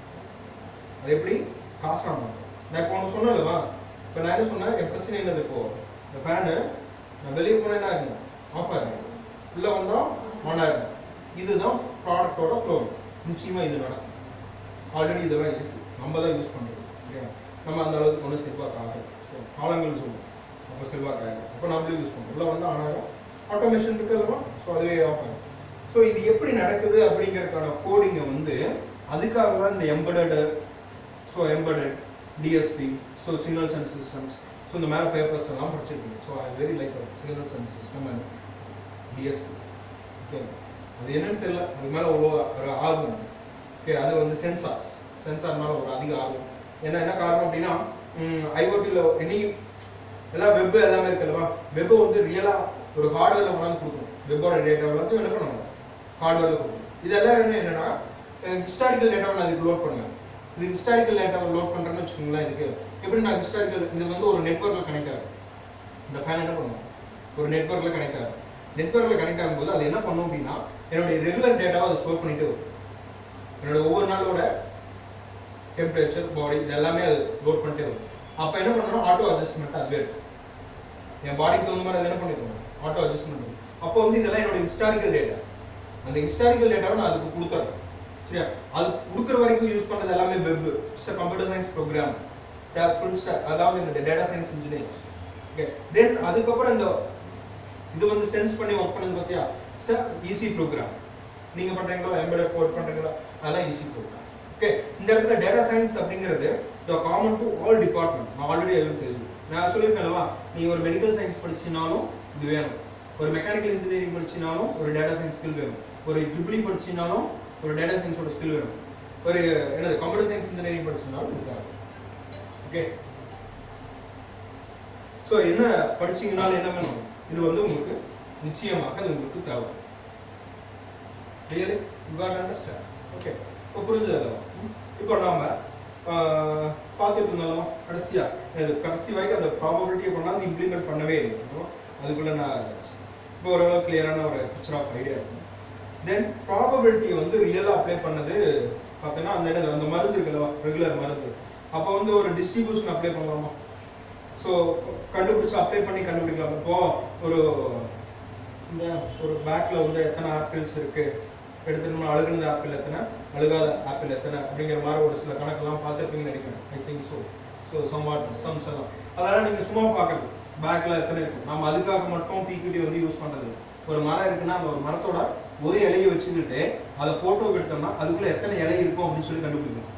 அது எப்படி காசா மாத்தும் நான் இப்போ ஒன்று சொன்னேன்லவா இப்போ நான் என்ன சொன்னேன் என் பிரச்சனை என்னது இப்போ இந்த ஃபேனு நான் வெளியே போனேன் என்ன ஆகும் ஆஃப் ஆகும் உள்ள வந்தா ஆன் ஆகும் இதுதான் ப்ராடக்டோட ஃப்ளோ நிச்சயமா இது நடக்கும் ஆல்ரெடி இதெல்லாம் இருக்கு நம்ம தான் யூஸ் பண்றோம் சரியா நம்ம அந்த அளவுக்கு ஒன்றும் செல்வாக்கு ஆகும் காலங்கள் சொல்லுவோம் அப்போ செல்வாக்கு ஆகும் அப்போ நம்மளே யூஸ் பண்ணுறோம் உள்ள வந்து ஆன் ஆகும் ஆட்டோமேஷன் இருக்கு அல்லவா ஸோ அதுவே ஆஃப் ஆகும் ஸோ இது எப்படி நடக்குது அப்படிங்கறதுக்கான கோடிங்கை வந்து அதுக்காக தான் இந்த embedded so embedded DSP so signals and systems so இந்த மேலே பேப்பர்ஸ் எல்லாம் படிச்சிருக்கீங்க so I very like signals and system and DSP okay அது என்னன்னு தெரியல அது மேலே அவ்வளோ ஒரு ஆர்வம் ஓகே அது வந்து சென்சார்ஸ் சென்சார் மேலே ஒரு அதிக ஆர்வம் என்ன என்ன காரணம் அப்படின்னா ஐஓடியில் எனி எல்லாம் வெப் எல்லாமே இருக்குல்லவா வெப் வந்து ரியலா ஒரு ஹார்ட்வேர்ல கொண்டாந்து கொடுக்கணும் வெப்போட டேட்டா எல்லாத்தையும் என்ன பண்ணணும் ஹார்ட்வேர்ல கொடுக்கணும் இதெல்லாம் என்ன என்னன்னா ஹிஸ்டாரிக்கல் டேட்டாவை நான் இதுக்கு லோட் பண்ணுவேன் இது ஹிஸ்டாரிக்கல் டேட்டாவை லோட் பண்றேன்னு வச்சுக்கோங்களேன் இதுக்கு எப்படி நான் ஹிஸ்டாரிக்கல் இது வந்து ஒரு நெட்வொர்க்ல கனெக்ட் ஆகும் இந்த ஃபேன் என்ன பண்ணும் ஒரு நெட்வொர்க்ல கனெக்ட் ஆகும் நெட்வொர்க்ல கனெக்ட் ஆகும்போது அது என்ன பண்ணும் அப்படின்னா என்னுடைய ரெகுலர் டேட்டாவை அதை ஸ்டோர் பண்ணிட்டு வரும் என்னோட ஒவ்வொரு நாளோட டெம்பரேச்சர் பாடி இது எல்லாமே அது லோட் பண்ணிட்டே வரும் அப்ப என்ன பண்ணணும் ஆட்டோ அட்ஜஸ்ட்மெண்ட் அதுவே இருக்கு என் பாடிக்கு தகுந்த மாதிரி அது என்ன பண்ணிக்கணும் ஆட்டோ அட்ஜஸ்ட்மெண்ட் அப்போ வந்து இதெல்லாம் என்னோட ஹிஸ்டாரிக்கல் டேட்டா அந்த ஹிஸ்டாரிக்கல் டேட்டாவை நான் அதுக்கு கொடுத்துறேன் சரியா அது கொடுக்குற வரைக்கும் யூஸ் பண்ணது எல்லாமே web it's computer science program full stack அதாவது இந்த data science engineer okay then அதுக்கப்புறம் இந்த இது வந்து சென்ஸ் பண்ணி ஒர்க் பண்ணது பார்த்தியா சார் ஈஸி ப்ரோக்ராம் நீங்க பண்றீங்களா எம்பெடட் கோட் பண்றீங்களா அதெல்லாம் ஈஸி ப்ரோக்ராம் ஓகே இந்த இடத்துல டேட்டா சயின்ஸ் அப்படிங்கிறது the common to all department நான் ஆல்ரெடி எதுவும் தெரியும் நான் சொல்லியிருக்கேன்லவா நீ ஒரு மெடிக்கல் சயின்ஸ் படிச்சினாலும் இது வேணும் ஒரு மெக்கானிக்கல் இன்ஜினியரிங் படிச்சினாலும் ஒரு டேட்டா சயின்ஸ் ஸ்கில் வேணும் ஒரு ட்ரிபிளி படிச்சினாலும் ஒரு டேட்டா சயின்ஸோட ஸ்கில் வேணும் ஒரு என்னது கம்ப்யூட்டர் சயின்ஸ் இன்ஜினியரிங் படிச்சினாலும் இது தேவை ஓகே ஸோ என்ன படிச்சீங்கனாலும் என்ன வேணும் இது வந்து உங்களுக்கு நிச்சயமாக இது உங்களுக்கு தேவை really you got understand okay இப்போ புரிஞ்சது இப்போ நாம ஆஹ், பார்த்துட்டு இருந்தாலும் கடைசியா இது கடைசி வரைக்கும் அந்த ப்ராபபிலிட்டியை கொண்டாந்து இம்ப்ளிமெண்ட் பண்ணவே இல்லை ஓகேவா? அதுக்குள்ள நான் இப்போ ஓரளவு கிளியரான ஒரு பிக்சர் ஆஃப் ஐடியா இருக்கும் தென் ப்ராபபிலிட்டி வந்து ரியலாக அப்ளை பண்ணது பார்த்தீங்கன்னா அந்த இடம் அந்த மருந்து இருக்குல்ல ரெகுலர் மருந்து அப்போ வந்து ஒரு டிஸ்ட்ரிபியூஷன் அப்ளை பண்ணலாமா ஸோ கண்டுபிடிச்சு அப்ளை பண்ணி கண்டுபிடிக்கலாம் இப்போ ஒரு இந்த ஒரு பேக்ல வந்து எத்தனை ஆப்பிள்ஸ் இருக்கு எடுத்துட்டோம்னா அழுகுனது ஆப்பிள் எத்தனை அழுகாத ஆப்பிள் எத்தனை அப்படிங்கிற மாதிரி ஒரு சில கணக்கெல்லாம் பார்த்துருப்பீங்கன்னு நினைக்கிறேன் I think so so somewhat sums எல்லாம் அதெல்லாம் நீங்க சும்மா பார்க்கறது பேக்ல எத்தனை இருக்கும் நம்ம அதுக்காக மட்டும் பிக்யூடி வந்து யூஸ் பண்றது இல்ல. ஒரு மரம் இருக்குன்னா அந்த ஒரு மரத்தோட ஒரு இலையை வச்சுக்கிட்டு அதை போட்டோ எடுத்தோம்னா அதுக்குள்ள எத்தனை இலை இருக்கும் அப்படின்னு சொல்லி கண்டுபிடிக்கலாம்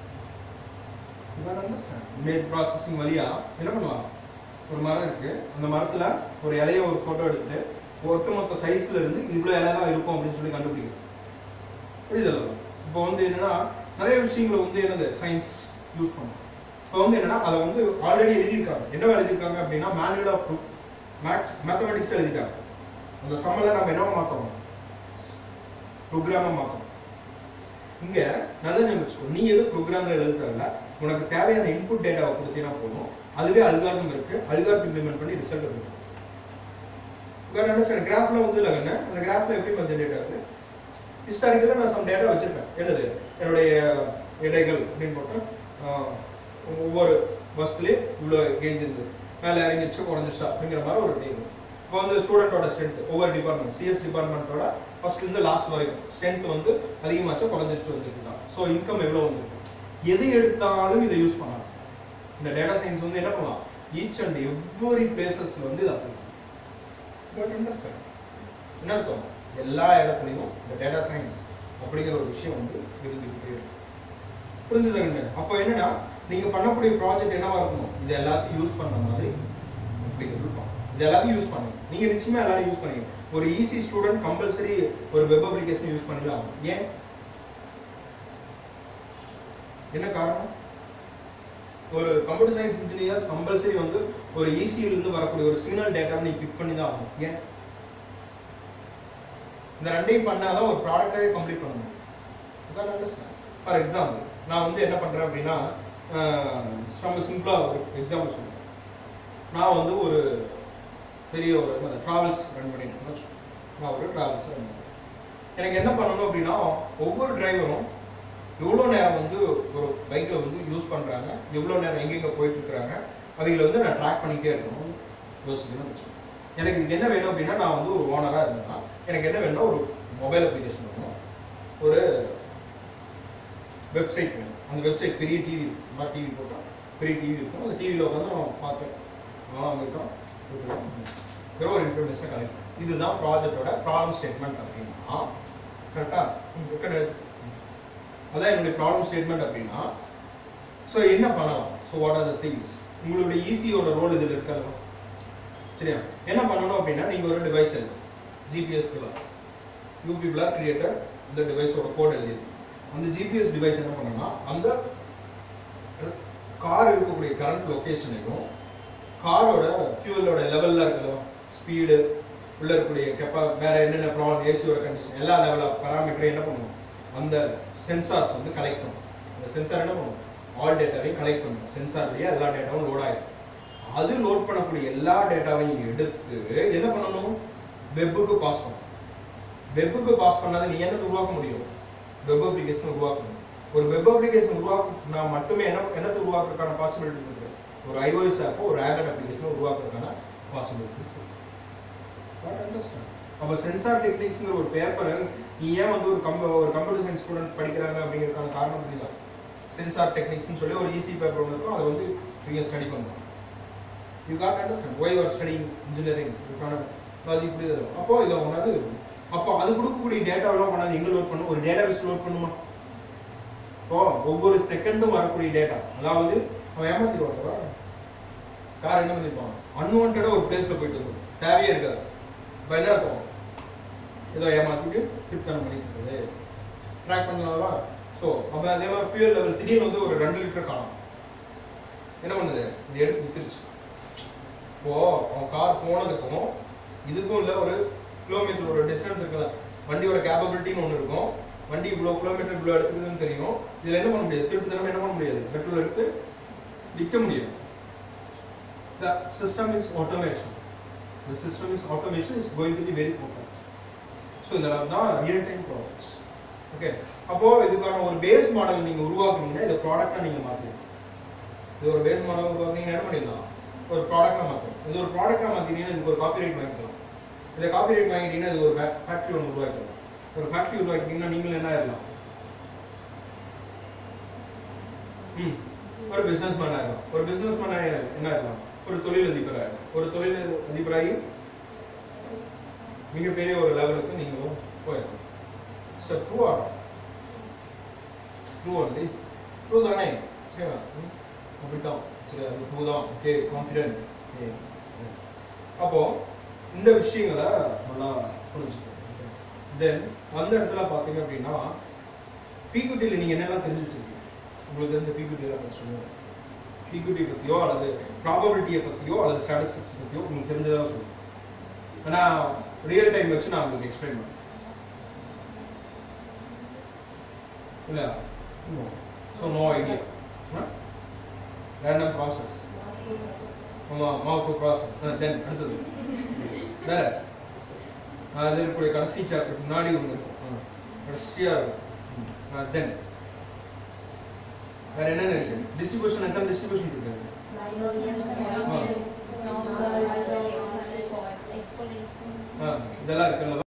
இமேஜ் ப்ராசஸிங் வழியா என்ன பண்ணலாம் ஒரு மரம் இருக்கு அந்த மரத்துல ஒரு இலைய ஒரு போட்டோ எடுத்துட்டு ஒட்டுமொத்த சைஸ்ல இருந்து இவ்வளவு இலை தான் இருக்கும் அப்படின்னு சொல்லி கண்டுபிடிக்கும் புரியுதல்ல இப்போ வந்து என்னன்னா நிறைய விஷயங்களை வந்து என்னது சயின்ஸ் யூஸ் பண்ணும் இப்போ வந்து என்னன்னா அதை வந்து ஆல்ரெடி எழுதியிருக்காங்க என்ன எழுதியிருக்காங்க அப்படின்னா மேனுவல் ஆஃப் மேக்ஸ் மேத்தமெட்டிக்ஸ் எழுதிட்டாங்க அந்த சம்மல நம்ம என்னவா மாத்தணும் ப்ரோக்ராமா மாத்தணும் இங்க நல்லா ஞாபகம் வச்சுக்கோ நீ எதுவும் ப்ரோக்ராம்ல எழுதுறதுல உனக்கு தேவையான இன்புட் டேட்டாவை கொடுத்தீங்கன்னா போதும் அதுவே அல்காரிதம் இருக்கு அல்காரிதம் இம்ப்ளிமெண்ட் பண்ணி ரிசல்ட் இருக்கு அண்டர்ஸ்டாண்ட் கிராஃப்ல வந்து இல்லை என்ன அந்த கிராஃப்ல எப்படி ஜென்ரேட் ஆகுது ஹிஸ்டாரிக்கலாக நான் சம் டேட்டா வச்சிருக்கேன் என்னது என்னுடைய எடைகள் அப்படின்னு போட்டு ஆஹ், ஒவ்வொரு வருஷத்துலேயும் இவ்வளோ கேஜ் இருந்து மேலே இறங்கிச்சு குறைஞ்சிச்சா அப்படிங்கிற மாதிரி ஒரு டேபிள் இப்போ வந்து ஸ்டூடெண்டோட ஸ்ட்ரென்த் ஒவ்வொரு டிபார்ட்மெண்ட் சிஎஸ் டிபார்ட்மெண்ட்டோட ஃபர்ஸ்ட் இருந்து லாஸ்ட் வரைக்கும் ஸ்ட்ரென்த் வந்து அதிகமாச்சா குறைஞ்சிச்சு வந்துருக்குதான் ஸோ இன்கம் எவ்வளோ வந்திருக்கு எது எடுத்தாலும் இதை யூஸ் பண்ணலாம் இந்த டேட்டா சயின்ஸ் வந்து என்ன பண்ணலாம் ஈச் அண்ட் எவ்வரி பிளேசஸ்ல வந்து இதை அப்ளை பட் அண்டர்ஸ்டாண்ட் என்ன அர்த்தம் எல்லா இடத்துலையும் இந்த டேட்டா சயின்ஸ் அப்படிங்கிற ஒரு விஷயம் வந்து இருந்துகிட்டே இருக்கு புரிஞ்சுதுங்க அப்போ என்னன்னா நீங்க பண்ணக்கூடிய ப்ராஜெக்ட் என்னவா இருக்கணும் இது எல்லாத்தையும் யூஸ் பண்ற மாதிரி applicable இருக்கும் இது எல்லாத்தையும் யூஸ் பண்ணுங்க நீங்க நிச்சயமா எல்லாரும் யூஸ் பண்ணீங்க ஒரு ஈஸி ஸ்டூடெண்ட் கம்பல்சரி ஒரு வெப் அப்ளிகேஷன் யூஸ் பண்ணி தான் ஆகணும் ஏன் என்ன காரணம் ஒரு கம்ப்யூட்டர் சயின்ஸ் இன்ஜினியர்ஸ் கம்பல்சரி வந்து ஒரு ஈசியில இருந்து வரக்கூடிய ஒரு சிக்னல் டேட்டா நீ பிக் பண்ணி தான் ஆகணும் ஏன் இந்த ரெண்டையும் பண்ணாதான் ஒரு ப்ராடக்டாவே கம்ப்ளீட் பண்ண முடியும் ஃபார் எக்ஸாம்பிள் நான் வந்து என்ன பண்றேன் அப்படின்னா ஆஹ், ரொம்ப சிம்பிளா ஒரு எக்ஸாம்பிள் சொல்றேன் நான் வந்து ஒரு பெரிய ஒரு டிராவல்ஸ் ரன் பண்ணிட்டு இருக்கேன்னு வச்சுக்கோ. நான் ஒரு டிராவல்ஸ் ரன் பண்ணுறேன் எனக்கு என்ன பண்ணணும் அப்படின்னா ஒவ்வொரு டிரைவரும் எவ்வளோ நேரம் வந்து ஒரு பைக்கில் வந்து யூஸ் பண்ணுறாங்க எவ்வளோ நேரம் எங்கெங்க போயிட்டு இருக்கிறாங்க அவங்கள வந்து நான் ட்ராக் பண்ணிட்டே இருக்கணும் யோசிக்கணும்னு வச்சுக்கோங்க எனக்கு இதுக்கு என்ன வேணும் அப்படின்னா நான் வந்து ஒரு ஓனராக இருந்தேன்னா எனக்கு என்ன வேணும்னா ஒரு மொபைல் அப்ளிகேஷன் வேணும் ஒரு வெப்சைட் வேணும் அந்த வெப்சைட் பெரிய டிவி மாதிரி டிவி போட்டோம் பெரிய டிவி இருக்கும் அந்த டிவியில் உட்காந்து நான் பார்த்தேன் நான் இருக்கோம் இருக்கிற ஒரு இன்ஃபர்மேஷன் கலெக்ட் இதுதான் ப்ராஜெக்டோட ப்ராப்ளம் ஸ்டேட்மெண்ட் அப்படின்னா கரெக்டா அதான் என்னுடைய ப்ராப்ளம் ஸ்டேட்மெண்ட் அப்படின்னா ஸோ என்ன பண்ணலாம் so what are the things உங்களுடைய ஈஸியோட ரோல் இதில் இருக்கலாம் சரியா என்ன பண்ணணும் அப்படின்னா நீங்க ஒரு டிவைஸ் எழுது GPS device you people are created இந்த டிவைஸோட கோட் எழுதிருக்கு அந்த ஜிபிஎஸ் டிவைஸ் என்ன பண்ணணும்னா அந்த கார் இருக்கக்கூடிய கரண்ட் லொகேஷனையும் காரோட ஃபியூலோட லெவல்ல இருக்கல ஸ்பீடு உள்ள இருக்கக்கூடிய கெப்பா வேற என்னென்ன ப்ராப்ளம் ஏசியோட கண்டிஷன் எல்லா லெவல் ஆஃப் பராமீட்டரும் என்ன பண்ணுவோம் அந்த சென்சார்ஸ் வந்து கலெக்ட் பண்ணும் அந்த சென்சார் என்ன பண்ணும் ஆல் டேட்டாவையும் கலெக்ட் பண்ணும் சென்சார்லயே எல்லா டேட்டாவும் லோட் ஆயிடும் அது லோட் பண்ணக்கூடிய எல்லா டேட்டாவையும் எடுத்து என்ன பண்ணணும் வெப்புக்கு பாஸ் பண்ணணும் வெப்புக்கு பாஸ் பண்ணாத நீ என்ன உருவாக்க முடியும் வெப் அப்ளிகேஷன் உருவாக்கணும் ஒரு வெப் அப்ளிகேஷன் உருவாக்கினா மட்டுமே என்ன என்னத்தை உருவாக்குறதுக்கான பாசிபிலிட்டிஸ் இருக்கு ஒரு ஐஓஎஸ் ஆப்போ ஒரு ஆண்ட்ராய்ட் அப்ளிகேஷன் உருவாக்குறதுக்கான பாசிபிலிட்டிஸ் இருக்கு அண்டர்ஸ்டாண்ட் அப்போ சென்சார் டெக்னிக்ஸ்ங்கிற ஒரு பேப்பரை நீ ஏன் வந்து ஒரு கம் ஒரு கம்ப்யூட்டர் சயின்ஸ் ஸ்டூடெண்ட் படிக்கிறாங்க அப்படிங்கிறதுக்கான காரணம் புரியுதா சென்சார் டெக்னிக்ஸ்னு சொல்லி ஒரு ஈஸி பேப்பர் ஒன்று இருக்கும் அதை வந்து நீங்க ஸ்டடி பண்ணணும் you got understand why are studying engineering இதுக்கான லாஜிக் புரியுது அப்போ இதை ஒன்றாவது அப்போ அது கொடுக்கக்கூடிய டேட்டாவெல்லாம் கொண்டாந்து எங்க லோட் பண்ணும் ஒரு டேட்டாபேஸ் லோட் பண்ணுமா இப்போ ஒவ்வொரு செகண்டும் வரக்கூடிய டேட்டா அதாவது அவன் ஏமாத்திடுவாங்க கார் என்ன பண்ணிருப்பான் அன்வான்டா ஒரு பிளேஸ்ல போயிட்டு இருக்கும் தேவையே இருக்காது இப்போ என்ன அர்த்தம் ஏதோ ஏமாத்திட்டு திருப்தனம் பண்ணிட்டு இருக்குது ட்ராக் பண்ணலாமா ஸோ அப்போ அதே மாதிரி ஃபியூல் லெவல் திடீர்னு வந்து ஒரு ரெண்டு லிட்டர் காணும் என்ன பண்ணுது இந்த எடுத்து வித்துருச்சு இப்போ அவன் கார் போனதுக்கும் இதுக்கும் இல்லை ஒரு கிலோமீட்டர் ஒரு டிஸ்டன்ஸ் இருக்குல்ல வண்டியோட கேப்பபிலிட்டின்னு ஒன்று இருக்கும் வண்டி இவ்வளோ கிலோமீட்டர் இவ்வளோ எடுத்துக்குதுன்னு தெரியும் இதில் என்ன பண்ண முடியாது திருப்பி திரும்ப என்ன பண்ண முடியாது பெட்ரோல் எடுத்து விற்க முடியும் The system is automation. The system is automation is going to be very perfect. So இதெல்லாம் தான் ரியல் டைம் ப்ராடக்ட்ஸ் ஓகே அப்போ இதுக்கான ஒரு பேஸ் மாடல் நீங்க உருவாக்குனீங்கன்னா இதை ப்ராடக்டா நீங்க மாத்தலாம் இது ஒரு பேஸ் மாடல் உருவாக்குனீங்க என்ன பண்ணிடலாம் ஒரு ப்ராடக்டா மாத்தலாம் இது ஒரு ப்ராடக்டா மாத்தீங்கன்னா இதுக்கு ஒரு காப்பிரைட் வாங்கிக்கலாம் இதை காப்பிரைட் வாங்கிட்டீங்கன்னா இது ஒரு ஃபேக்டரி ஒன்று உருவாக்கலாம் ஒரு ஃபேக்டரி உருவாக்கிட்டீங்கன்னா நீங்களும் என்ன ஆயிடலாம் ம் ஒரு பிசினஸ் மேன் ஆகலாம் ஒரு பிசினஸ் மேன் என்ன ஆகலாம் ஒரு தொழில் அதிபர் ஆகலாம் ஒரு தொழில் அதிபராகி மிகப்பெரிய ஒரு லெவலுக்கு நீங்களும் போயிடலாம் so true or true only true தானே சரியா ம், அப்படித்தான் சரி அது ட்ரூ தான் ஓகே கான்ஃபிடென்ட் அப்போ இந்த விஷயங்களை நல்லா புரிஞ்சுக்கணும் தென் அந்த இடத்துல பார்த்தீங்க அப்படின்னா பிகுட்டியில் நீங்கள் என்னெல்லாம் தெரிஞ்சு வச்சிருக்கீங்க உங்களுக்கு தெரிஞ்ச பிகுட்டி எல்லாம் சொல்லுங்க பிகுட்டி பற்றியோ அல்லது ப்ராபபிலிட்டியை பற்றியோ அல்லது ஸ்டாட்டிஸ்டிக்ஸ் பற்றியோ உங்களுக்கு தெரிஞ்சதெல்லாம் சொல்லுங்க ஆனா ரியல் டைம் வச்சு நான் உங்களுக்கு எக்ஸ்பிளைன் பண்ணேன் இல்ல so no idea random process ஆமா மாவுக்கு ப்ராசஸ் தென் அடுத்தது வேற அது இருக்கக்கூடிய கடைசி சாப்டர் முன்னாடி ஒன்று இருக்கும் ஆ, கடைசியா இருக்கும் தென் வேற என்னென்ன இருக்கு டிஸ்ட்ரிபியூஷன் எத்தனை டிஸ்ட்ரிபியூஷன் இருக்கு Exponential. ஆ, இதெல்லாம் இருக்குல்ல